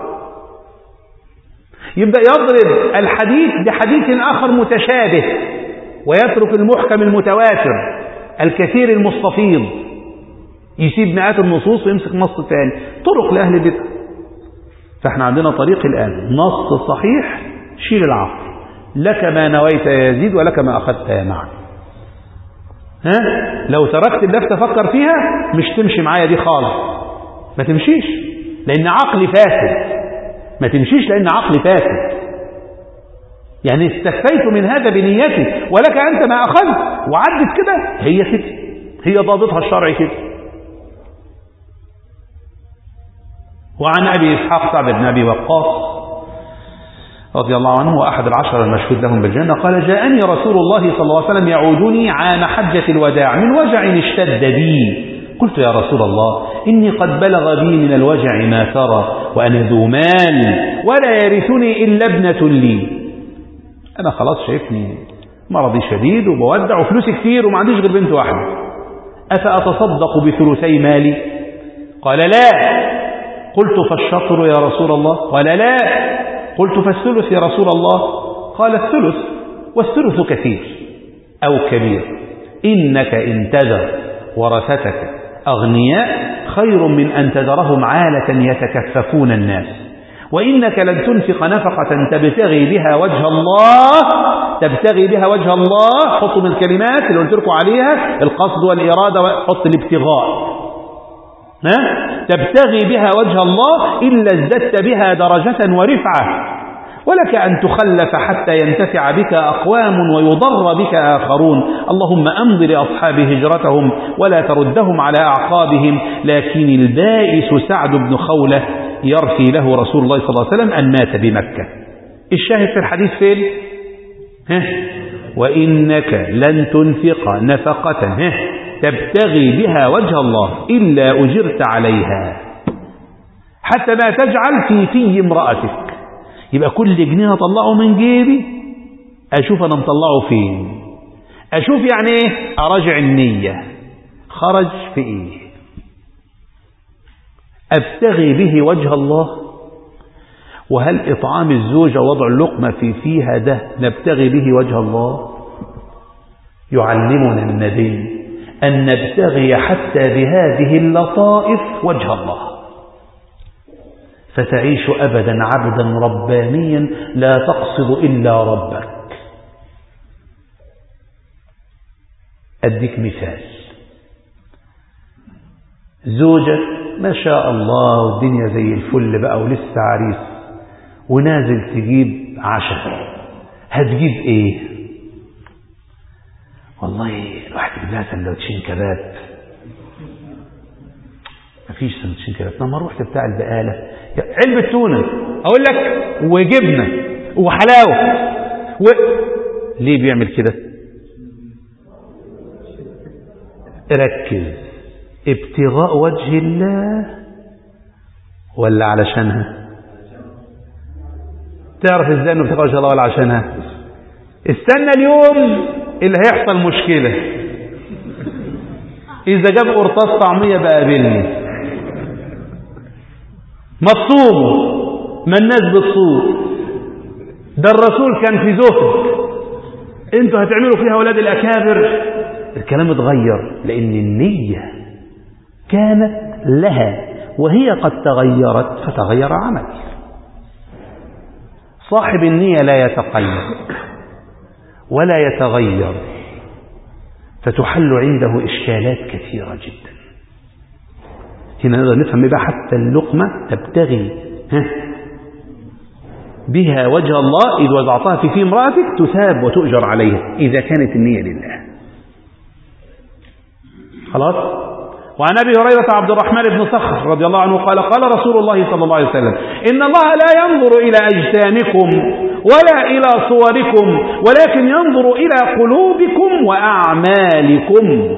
يبدأ يضرب الحديث بحديث آخر متشابه ويترك المحكم المتواتر الكثير المستفيض يسيب مئات النصوص ويمسك نص ثاني طرق لأهل البدع فاحنا عندنا طريق الآن نص صحيح شيل العقل لك ما نويت يا يزيد ولك ما أخذت يا معن ها لو تركت اللفتة فكر فيها مش تمشي معايا دي خالص ما تمشيش لأن عقلي فاسد ما تمشيش لأن عقلي فاسد يعني استفيت من هذا بنيتي ولك أنت ما أخذت وعدت كده هي كده هي ضابطها الشرعي كده وعن أبي إسحاق سعد بن أبي وقاص رضي الله عنه وأحد العشر المشهود لهم بالجنة قال جاءني رسول الله صلى الله عليه وسلم يعودني عام حجة الوداع من وجع اشتد بي قلت يا رسول الله إني قد بلغ بي من الوجع ما ترى وأنا ذو مال ولا يرثني إلا ابنة لي أنا خلاص شايفني مرضي شديد وبودع وفلوسي كتير وما عنديش غير بنت واحدة أفأتصدق بثلثي مالي قال لا قلت فالشطر يا رسول الله قال لا قلت فالثلث يا رسول الله قال الثلث والثلث كثير أو كبير إنك إن تذر ورثتك أغنياء خير من أن تذرهم عالة يتكففون الناس وإنك لن تنفق نفقة تبتغي بها وجه الله تبتغي بها وجه الله حطوا من الكلمات اللي قلت لكم عليها القصد والإرادة حط الابتغاء ها؟ تبتغي بها وجه الله إلا ازددت بها درجة ورفعة ولك أن تخلف حتى ينتفع بك أقوام ويضر بك آخرون اللهم أمض لأصحاب هجرتهم ولا تردهم على أعقابهم لكن البائس سعد بن خولة يرثي له رسول الله صلى الله عليه وسلم أن مات بمكة الشاهد في الحديث فين ها وإنك لن تنفق نفقة ها تبتغي بها وجه الله إلا أجرت عليها حتى ما تجعل في في امرأتك يبقى كل جنيه أطلعه من جيبي أشوف أنا مطلعه فين أشوف يعني إيه أراجع النية خرج في إيه أبتغي به وجه الله وهل إطعام الزوجة وضع اللقمة في فيها ده نبتغي به وجه الله يعلمنا النبي أن نبتغي حتى بهذه اللطائف وجه الله فتعيش أبدا عبدا ربانيا لا تقصد إلا ربك أديك مثال زوجة ما شاء الله والدنيا زي الفل بقى ولسه عريس ونازل تجيب عشاء هتجيب ايه والله الواحد يجيب لها سندوتشين كباب مفيش سندوتشين كده لما رحت بتاع البقالة علبة تونة أقول لك وجبنة وحلاوة و... ليه بيعمل كده ركز ابتغاء وجه الله ولا علشانها تعرف ازاي انه ابتغاء وجه الله ولا عشانها استنى اليوم اللي هيحصل مشكلة اذا جاب قرطاس طعمية بقابلني ما تصوموا ما الناس بتصوم ده الرسول كان في زهد انتوا هتعملوا فيها اولاد الاكابر الكلام اتغير لان النية كانت لها وهي قد تغيرت فتغير عمل صاحب النية لا يتقيد ولا يتغير فتحل عنده إشكالات كثيرة جدا هنا نقدر نفهم بقى حتى اللقمة تبتغي ها بها وجه الله إذ وضعتها في في امرأتك تثاب وتؤجر عليها إذا كانت النية لله خلاص وعن أبي هريرة عبد الرحمن بن صخر رضي الله عنه قال قال رسول الله صلى الله عليه وسلم إن الله لا ينظر إلى أجسامكم ولا إلى صوركم ولكن ينظر إلى قلوبكم وأعمالكم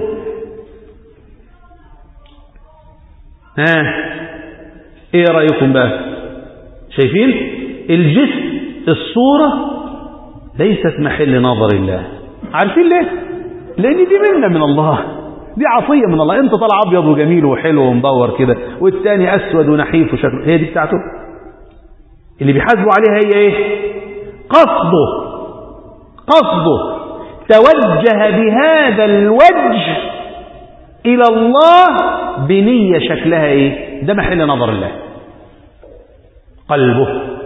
ها ايه رأيكم بقى شايفين الجسم الصورة ليست محل نظر الله عارفين ليه لان دي منة من الله دي عطية من الله انت طالع ابيض وجميل وحلو ومدور كده والتاني اسود ونحيف وشكله هي دي بتاعته اللي بيحاسبوا عليها هي ايه قصده قصده توجه بهذا الوجه الى الله بنية شكلها ايه ده محل نظر الله قلبه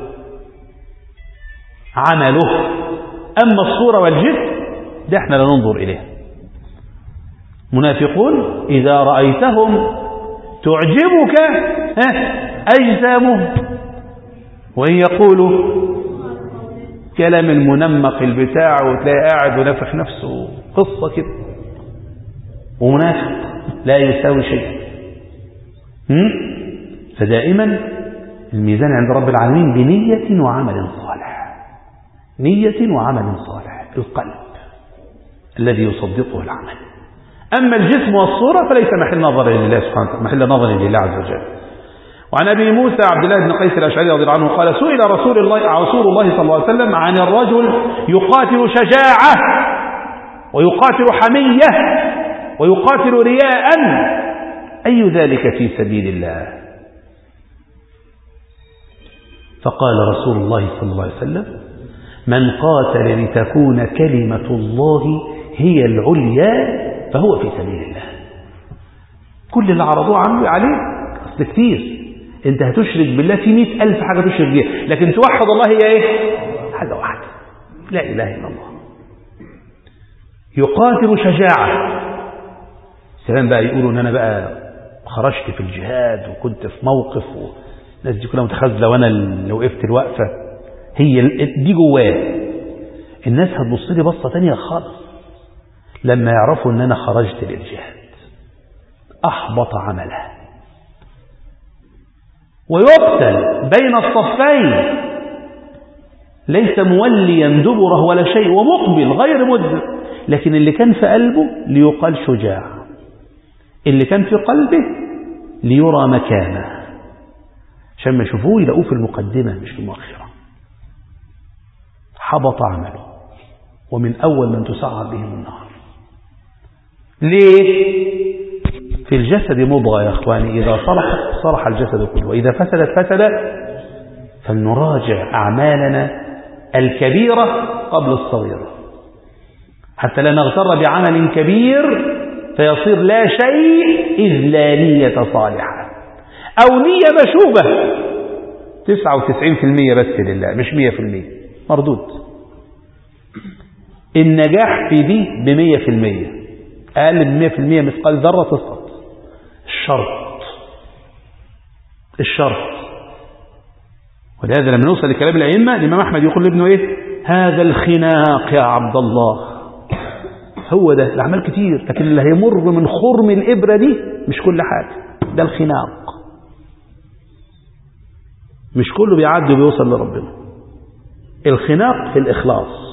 عمله اما الصورة والجسم ده احنا لا ننظر اليه منافقون إذا رأيتهم تعجبك أجسامهم وإن يقولوا كلام المنمق البتاع وتلاقي قاعد ونفخ نفسه قصة كده ومنافق لا يساوي شيء فدائما الميزان عند رب العالمين بنية وعمل صالح نية وعمل صالح القلب الذي يصدقه العمل أما الجسم والصورة فليس محل نظر لله سبحانه وتعالى محل نظر لله عز وجل وعن أبي موسى عبد الله بن قيس الأشعري رضي الله عنه قال سئل رسول الله رسول الله صلى الله عليه وسلم عن الرجل يقاتل شجاعة ويقاتل حمية ويقاتل رياء أي ذلك في سبيل الله فقال رسول الله صلى الله عليه وسلم من قاتل لتكون كلمة الله هي العليا فهو في سبيل الله كل اللي عرضوه عنه عليه أصل كتير انت هتشرك بالله في مئة ألف حاجة تشرك بيها لكن توحد الله هي ايه حاجة واحدة لا إله إلا الله يقاتل شجاعة سلام بقى يقولوا ان انا بقى خرجت في الجهاد وكنت في موقف والناس دي كلها متخاذله وانا اللي وقفت الوقفه هي دي جواه الناس هتبص لي بصه ثانيه خالص لما يعرفوا ان انا خرجت للجهاد احبط عمله ويقتل بين الصفين ليس موليا دبره ولا شيء ومقبل غير مدبر لكن اللي كان في قلبه ليقال شجاع اللي كان في قلبه ليرى مكانه عشان ما يشوفوه يلاقوه في المقدمة مش في المؤخرة حبط عمله ومن أول من تسعر بهم النار ليه في الجسد مضغة يا أخواني إذا صلحت صلح الجسد كله وإذا فسدت فسد فلنراجع أعمالنا الكبيرة قبل الصغيرة حتى لا نغتر بعمل كبير فيصير لا شيء إذ لا نية صالحة أو نية مشوبة 99% بس لله مش 100% مردود النجاح في دي بمية في المية أقل من مية في المية مثقال ذرة تسقط الشرط الشرط ولهذا لما نوصل لكلام الأئمة الإمام أحمد يقول لابنه إيه هذا الخناق يا عبد الله هو ده الأعمال كتير لكن اللي هيمر من خرم الإبرة دي مش كل حاجة ده الخناق مش كله بيعدي وبيوصل لربنا الخناق في الإخلاص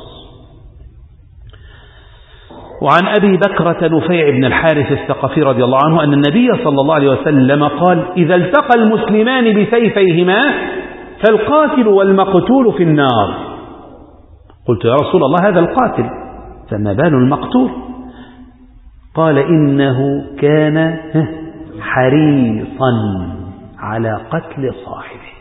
وعن أبي بكرة نفيع بن الحارث الثقفي رضي الله عنه أن النبي صلى الله عليه وسلم قال إذا التقى المسلمان بسيفيهما فالقاتل والمقتول في النار قلت يا رسول الله هذا القاتل فما بال المقتول قال إنه كان حريصا على قتل صاحبه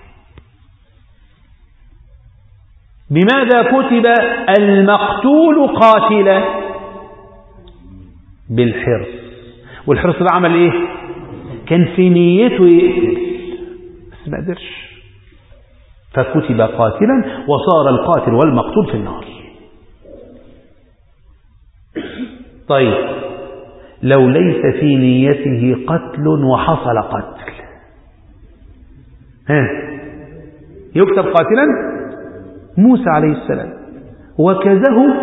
بماذا كتب المقتول قاتلا بالحرص والحرص ده عمل ايه كان في نيته يقتل بس ما قدرش فكتب قاتلا وصار القاتل والمقتول في النار طيب لو ليس في نيته قتل وحصل قتل ها يكتب قاتلا موسى عليه السلام وكذه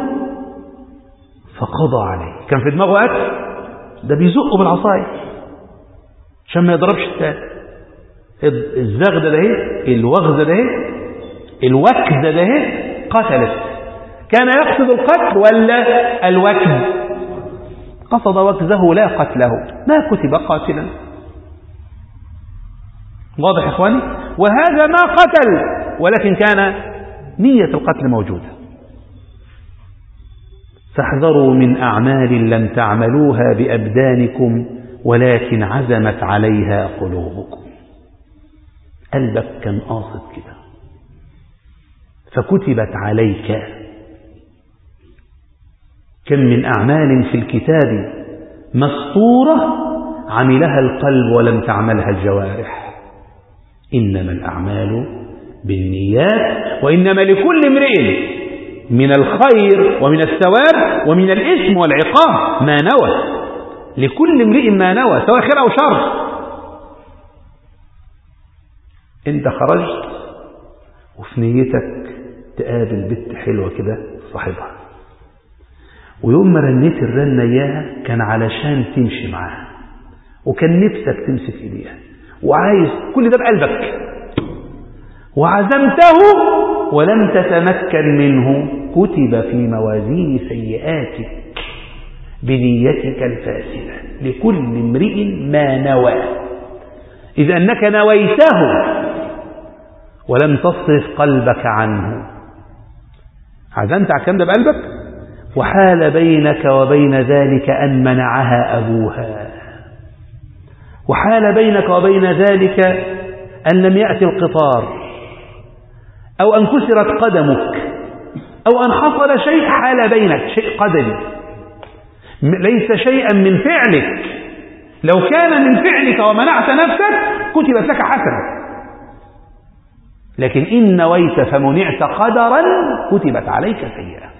فقضى عليه كان في دماغه قتل ده بيزقه بالعصايه عشان ما يضربش التاني الزغدة ده الوغزة ده الوكزة ده قتلت كان يقصد القتل ولا الوكز قصد وكزه لا قتله ما كتب قاتلا واضح يا إخواني وهذا ما قتل ولكن كان نية القتل موجودة فاحذروا من أعمال لم تعملوها بأبدانكم ولكن عزمت عليها قلوبكم قلبك كان قاصد كده فكتبت عليك كم من أعمال في الكتاب مسطورة عملها القلب ولم تعملها الجوارح إنما الأعمال بالنيات وإنما لكل امرئ من الخير ومن الثواب ومن الإثم والعقاب ما نوى لكل امرئ ما نوى سواء خير أو شر انت خرجت وفي نيتك تقابل بنت حلوة كده صاحبها ويوم ما رنيت الرنة إياها كان علشان تمشي معاها وكان نفسك تمسك إيديها وعايز كل ده بقلبك وعزمته ولم تتمكن منه كتب في موازين سيئاتك بنيتك الفاسدة لكل امرئ ما نوى إذ أنك نويته ولم تصرف قلبك عنه عزمت على الكلام ده بقلبك وحال بينك وبين ذلك أن منعها أبوها وحال بينك وبين ذلك أن لم يأتي القطار أو أن كسرت قدمك أو أن حصل شيء حال بينك شيء قدري ليس شيئا من فعلك لو كان من فعلك ومنعت نفسك كتبت لك حسنة لكن إن نويت فمنعت قدرا كتبت عليك سيئة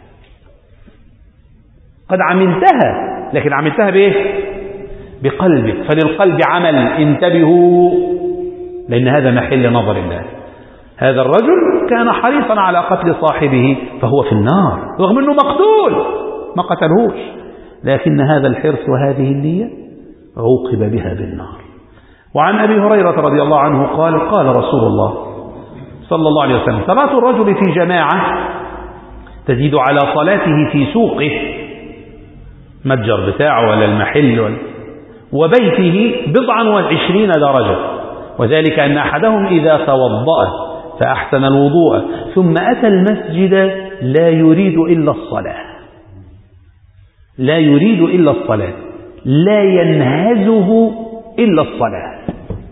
قد عملتها لكن عملتها بإيه بقلبك فللقلب عمل انتبهوا لأن هذا محل نظر الله هذا الرجل كان حريصا على قتل صاحبه فهو في النار رغم أنه مقتول ما قتلهوش لكن هذا الحرص وهذه النية عوقب بها بالنار وعن أبي هريرة رضي الله عنه قال قال رسول الله صلى الله عليه وسلم صلاة الرجل في جماعة تزيد على صلاته في سوقه متجر بتاعه ولا المحل ولا وبيته بضعا وعشرين درجة وذلك أن أحدهم إذا توضأ فأحسن الوضوء ثم أتى المسجد لا يريد إلا الصلاة لا يريد إلا الصلاة لا ينهزه إلا الصلاة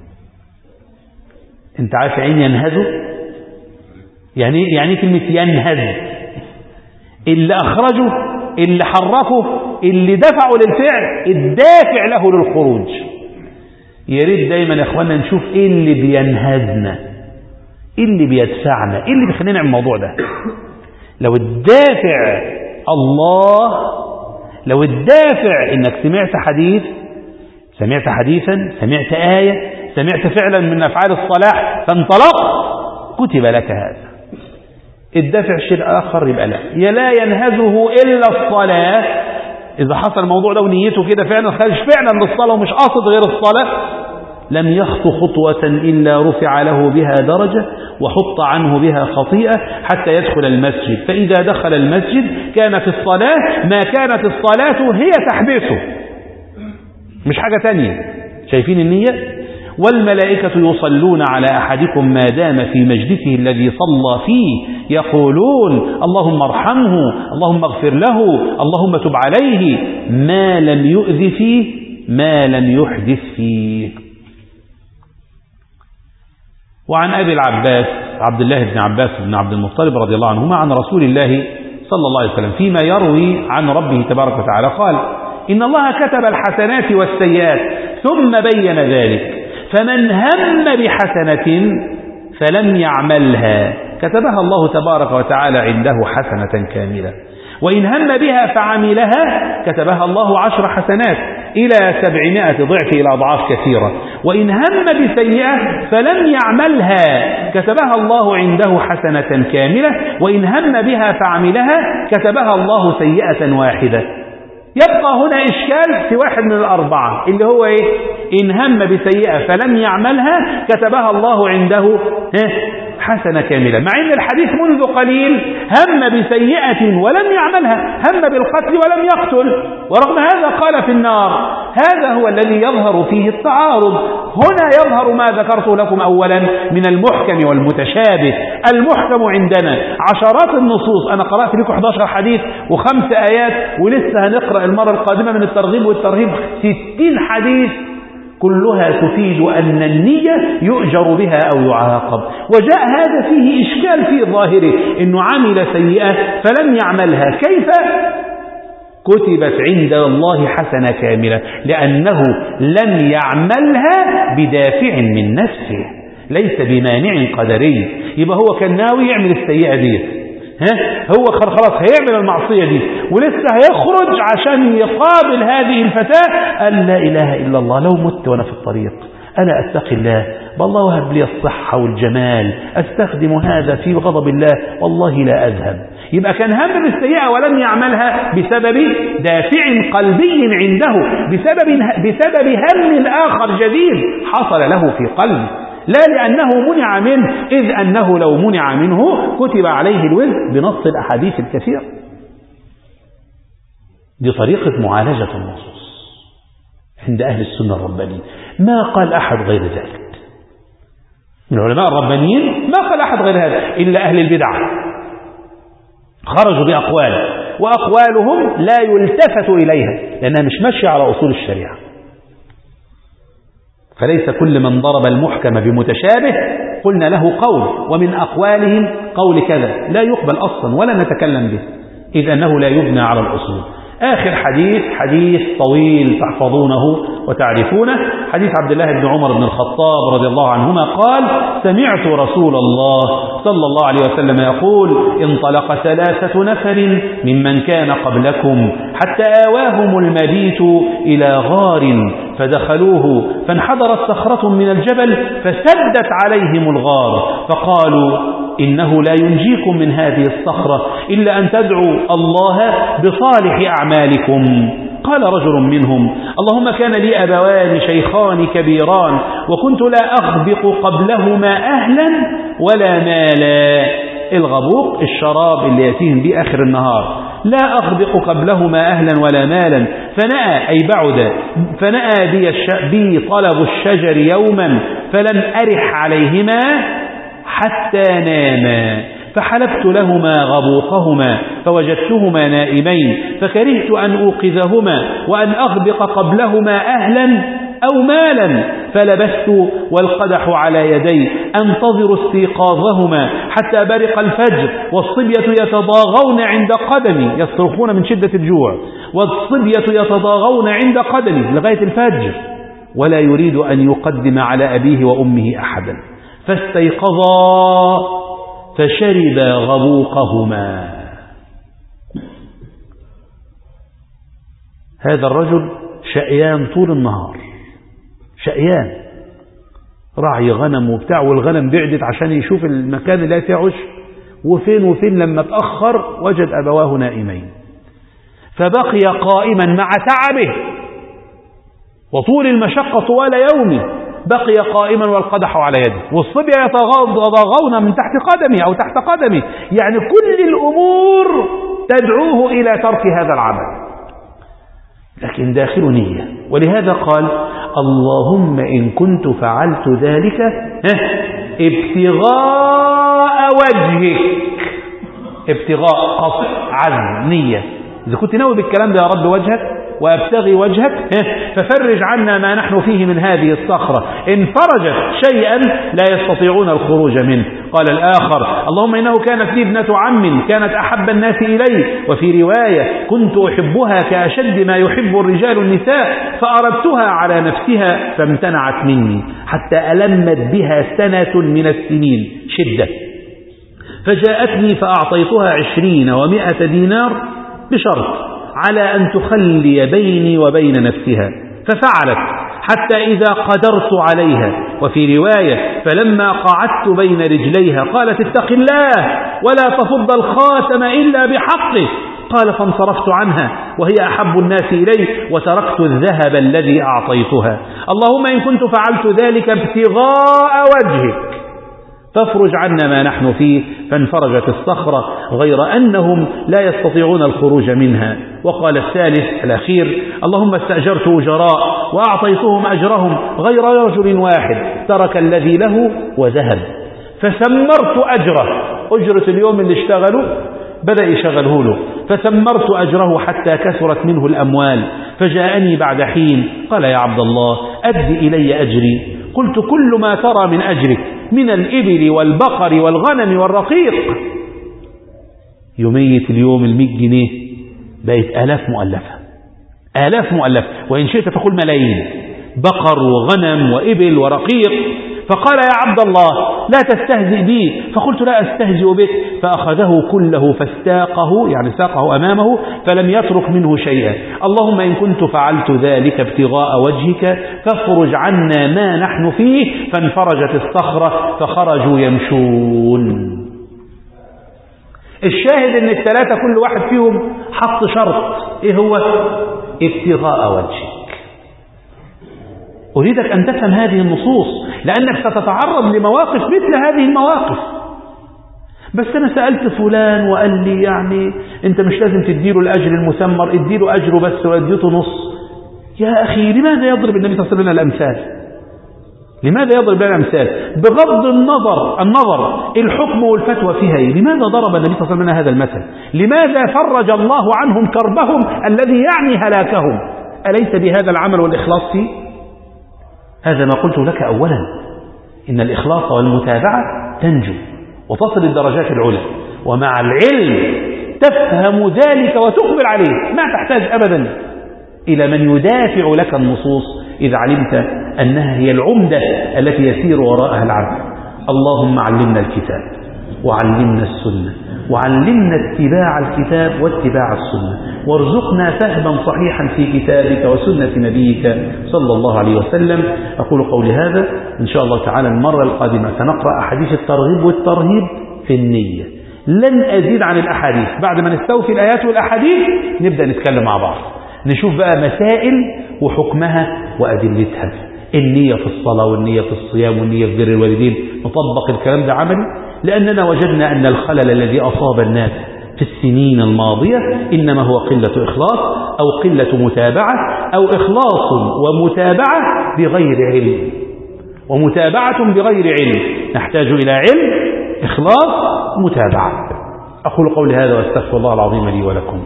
انت عارف عين ينهزه يعني يعني كلمة ينهز اللي أخرجه اللي حركه اللي دفعه للفعل الدافع له للخروج يا ريت دايما يا اخوانا نشوف ايه اللي بينهزنا ايه اللي بيدفعنا ايه اللي بيخلينا نعمل الموضوع ده لو الدافع الله لو الدافع انك سمعت حديث سمعت حديثا سمعت آية سمعت فعلا من أفعال الصلاح فانطلقت كتب لك هذا الدافع شيء آخر يبقى لا يا لا ينهزه إلا الصلاة إذا حصل الموضوع ده ونيته كده فعلا خارج فعلا للصلاة ومش قاصد غير الصلاة لم يخط خطوة إلا رفع له بها درجة وحط عنه بها خطيئة حتى يدخل المسجد فإذا دخل المسجد كان في الصلاة ما كانت الصلاة هي تحبسه مش حاجة تانية شايفين النية والملائكة يصلون على أحدكم ما دام في مجلسه الذي صلى فيه يقولون اللهم ارحمه اللهم اغفر له اللهم تب عليه ما لم يؤذ فيه ما لم يحدث فيه وعن أبي العباس عبد الله بن عباس بن عبد المطلب رضي الله عنهما عن رسول الله صلى الله عليه وسلم فيما يروي عن ربه تبارك وتعالى قال إن الله كتب الحسنات والسيئات ثم بين ذلك فمن هم بحسنة فلم يعملها كتبها الله تبارك وتعالى عنده حسنة كاملة وإن هم بها فعملها كتبها الله عشر حسنات إلى سبعمائة ضعف إلى أضعاف كثيرة وإن هم بسيئة فلم يعملها كتبها الله عنده حسنة كاملة وإن هم بها فعملها كتبها الله سيئة واحدة يبقى هنا إشكال في واحد من الأربعة اللي هو إيه إن هم بسيئة فلم يعملها كتبها الله عنده حسنة كاملة مع أن الحديث منذ قليل هم بسيئة ولم يعملها هم بالقتل ولم يقتل ورغم هذا قال في النار هذا هو الذي يظهر فيه التعارض هنا يظهر ما ذكرت لكم أولا من المحكم والمتشابه المحكم عندنا عشرات النصوص أنا قرأت لكم 11 حديث وخمس آيات ولسه هنقرأ المرة القادمة من الترغيب والترهيب 60 حديث كلها تفيد أن النية يؤجر بها أو يعاقب وجاء هذا فيه إشكال في ظاهره أنه عمل سيئة فلم يعملها كيف كتبت عند الله حسنة كاملة لأنه لم يعملها بدافع من نفسه ليس بمانع قدري يبقى هو كان ناوي يعمل السيئة دي ها هو خلاص هيعمل المعصية دي ولسه هيخرج عشان يقابل هذه الفتاة قال لا إله إلا الله لو مت وأنا في الطريق أنا أتقي الله والله وهب لي الصحة والجمال أستخدم هذا في غضب الله والله لا أذهب يبقى كان هم بالسيئة ولم يعملها بسبب دافع قلبي عنده بسبب, بسبب هم آخر جديد حصل له في قلبه لا لأنه منع منه إذ أنه لو منع منه كتب عليه الوزر بنص الأحاديث الكثير دي طريقة معالجة النصوص عند أهل السنة الربانيين ما قال أحد غير ذلك من العلماء الربانيين ما قال أحد غير هذا إلا أهل البدع خرجوا بأقوال وأقوالهم لا يلتفت إليها لأنها مش ماشية على أصول الشريعة فليس كل من ضرب المحكم بمتشابه قلنا له قول ومن أقوالهم قول كذا لا يقبل أصلا ولا نتكلم به إذ أنه لا يبنى على الأصول آخر حديث حديث طويل تحفظونه وتعرفونه حديث عبد الله بن عمر بن الخطاب رضي الله عنهما قال سمعت رسول الله صلى الله عليه وسلم يقول انطلق ثلاثة نفر ممن كان قبلكم حتى آواهم المبيت إلى غار فدخلوه فانحدرت صخرة من الجبل فسدت عليهم الغار فقالوا إنه لا ينجيكم من هذه الصخرة إلا أن تدعوا الله بصالح أعمالكم قال رجل منهم اللهم كان لي أبوان شيخان كبيران وكنت لا أغبق قبلهما أهلا ولا مالا الغبوق الشراب اللي يأتيهم به آخر النهار لا أغبق قبلهما أهلا ولا مالا فنأى أي بعد فنأى بي, بي طلب الشجر يوما فلم أرح عليهما حتى ناما فحلفت لهما غبوقهما فوجدتهما نائمين فكرهت أن أوقظهما وأن أغبق قبلهما أهلا أو مالا فلبثت والقدح على يدي أنتظر استيقاظهما حتى برق الفجر والصبية يتضاغون عند قدمي يصرخون من شدة الجوع والصبية يتضاغون عند قدمي لغاية الفجر ولا يريد أن يقدم على أبيه وأمه أحدا فاستيقظا فشربا غبوقهما هذا الرجل شقيان طول النهار شقيان راعي غنم وبتاع والغنم بعدت عشان يشوف المكان اللي فيه عش وفين وفين لما تأخر وجد أبواه نائمين فبقي قائما مع تعبه وطول المشقة طوال يومه بقي قائما والقدح على يده والصبية يتضاغون من تحت قدمه أو تحت قدمه يعني كل الأمور تدعوه إلى ترك هذا العمل لكن داخل نية ولهذا قال اللهم إن كنت فعلت ذلك ابتغاء وجهك ابتغاء قصد عزم نية إذا كنت ناوي بالكلام ده يا رب وجهك وأبتغي وجهك ففرج عنا ما نحن فيه من هذه الصخرة إن فرجت شيئا لا يستطيعون الخروج منه قال الآخر اللهم إنه كانت لي ابنة عم كانت أحب الناس إلي وفي رواية كنت أحبها كأشد ما يحب الرجال النساء فأردتها على نفسها فامتنعت مني حتى ألمت بها سنة من السنين شدة فجاءتني فأعطيتها عشرين ومائة دينار بشرط على أن تخلي بيني وبين نفسها ففعلت حتى إذا قدرت عليها وفي رواية فلما قعدت بين رجليها قالت اتق الله ولا تفض الخاتم إلا بحقه قال فانصرفت عنها وهي أحب الناس إلي وتركت الذهب الذي أعطيتها اللهم إن كنت فعلت ذلك ابتغاء وجهك فافرج عنا ما نحن فيه فانفرجت الصخرة غير أنهم لا يستطيعون الخروج منها وقال الثالث الأخير اللهم استأجرت أجراء وأعطيتهم أجرهم غير رجل واحد ترك الذي له وذهب فثمرت أجره أجرة اليوم اللي اشتغلوا بدأ يشغله له فثمرت أجره حتى كثرت منه الأموال فجاءني بعد حين قال يا عبد الله أد إلي أجري قلت كل ما ترى من أجرك من الإبل والبقر والغنم والرقيق يميت اليوم المئة جنيه بقت آلاف مؤلفة آلاف مؤلفة وإن شئت فقل ملايين بقر وغنم وإبل ورقيق فقال يا عبد الله لا تستهزئ بي فقلت لا أستهزئ بك فأخذه كله فاستاقه يعني ساقه أمامه فلم يترك منه شيئا اللهم إن كنت فعلت ذلك ابتغاء وجهك فافرج عنا ما نحن فيه فانفرجت الصخرة فخرجوا يمشون الشاهد ان الثلاثة كل واحد فيهم حط شرط ايه هو ابتغاء وجهك أريدك أن تفهم هذه النصوص لأنك ستتعرض لمواقف مثل هذه المواقف بس أنا سألت فلان وقال لي يعني أنت مش لازم تديله الأجر المثمر اديله أجره بس واديته نص يا أخي لماذا يضرب النبي صلى الله عليه وسلم الأمثال لماذا يضرب لنا الأمثال بغض النظر النظر الحكم والفتوى فيها إيه؟ لماذا ضرب النبي صلى الله عليه وسلم هذا المثل لماذا فرج الله عنهم كربهم الذي يعني هلاكهم أليس بهذا العمل والإخلاص فيه هذا ما قلت لك أولا إن الإخلاص والمتابعة تنجو وتصل الدرجات العلى ومع العلم تفهم ذلك وتقبل عليه ما تحتاج أبدا إلى من يدافع لك النصوص إذا علمت أنها هي العمدة التي يسير وراءها العبد اللهم علمنا الكتاب وعلمنا السنة وعلمنا اتباع الكتاب واتباع السنة وارزقنا فهما صحيحا في كتابك وسنة نبيك صلى الله عليه وسلم أقول قولي هذا إن شاء الله تعالى المرة القادمة سنقرأ أحاديث الترغيب والترهيب في النية لن أزيد عن الأحاديث بعد ما نستوفي الآيات والأحاديث نبدأ نتكلم مع بعض نشوف بقى مسائل وحكمها وأدلتها النية في الصلاة والنية في الصيام والنية في بر الوالدين نطبق الكلام ده عملي لأننا وجدنا أن الخلل الذي أصاب الناس في السنين الماضية إنما هو قلة إخلاص أو قلة متابعة أو إخلاص ومتابعة بغير علم ومتابعة بغير علم نحتاج إلى علم إخلاص متابعة أقول قولي هذا واستغفر الله العظيم لي ولكم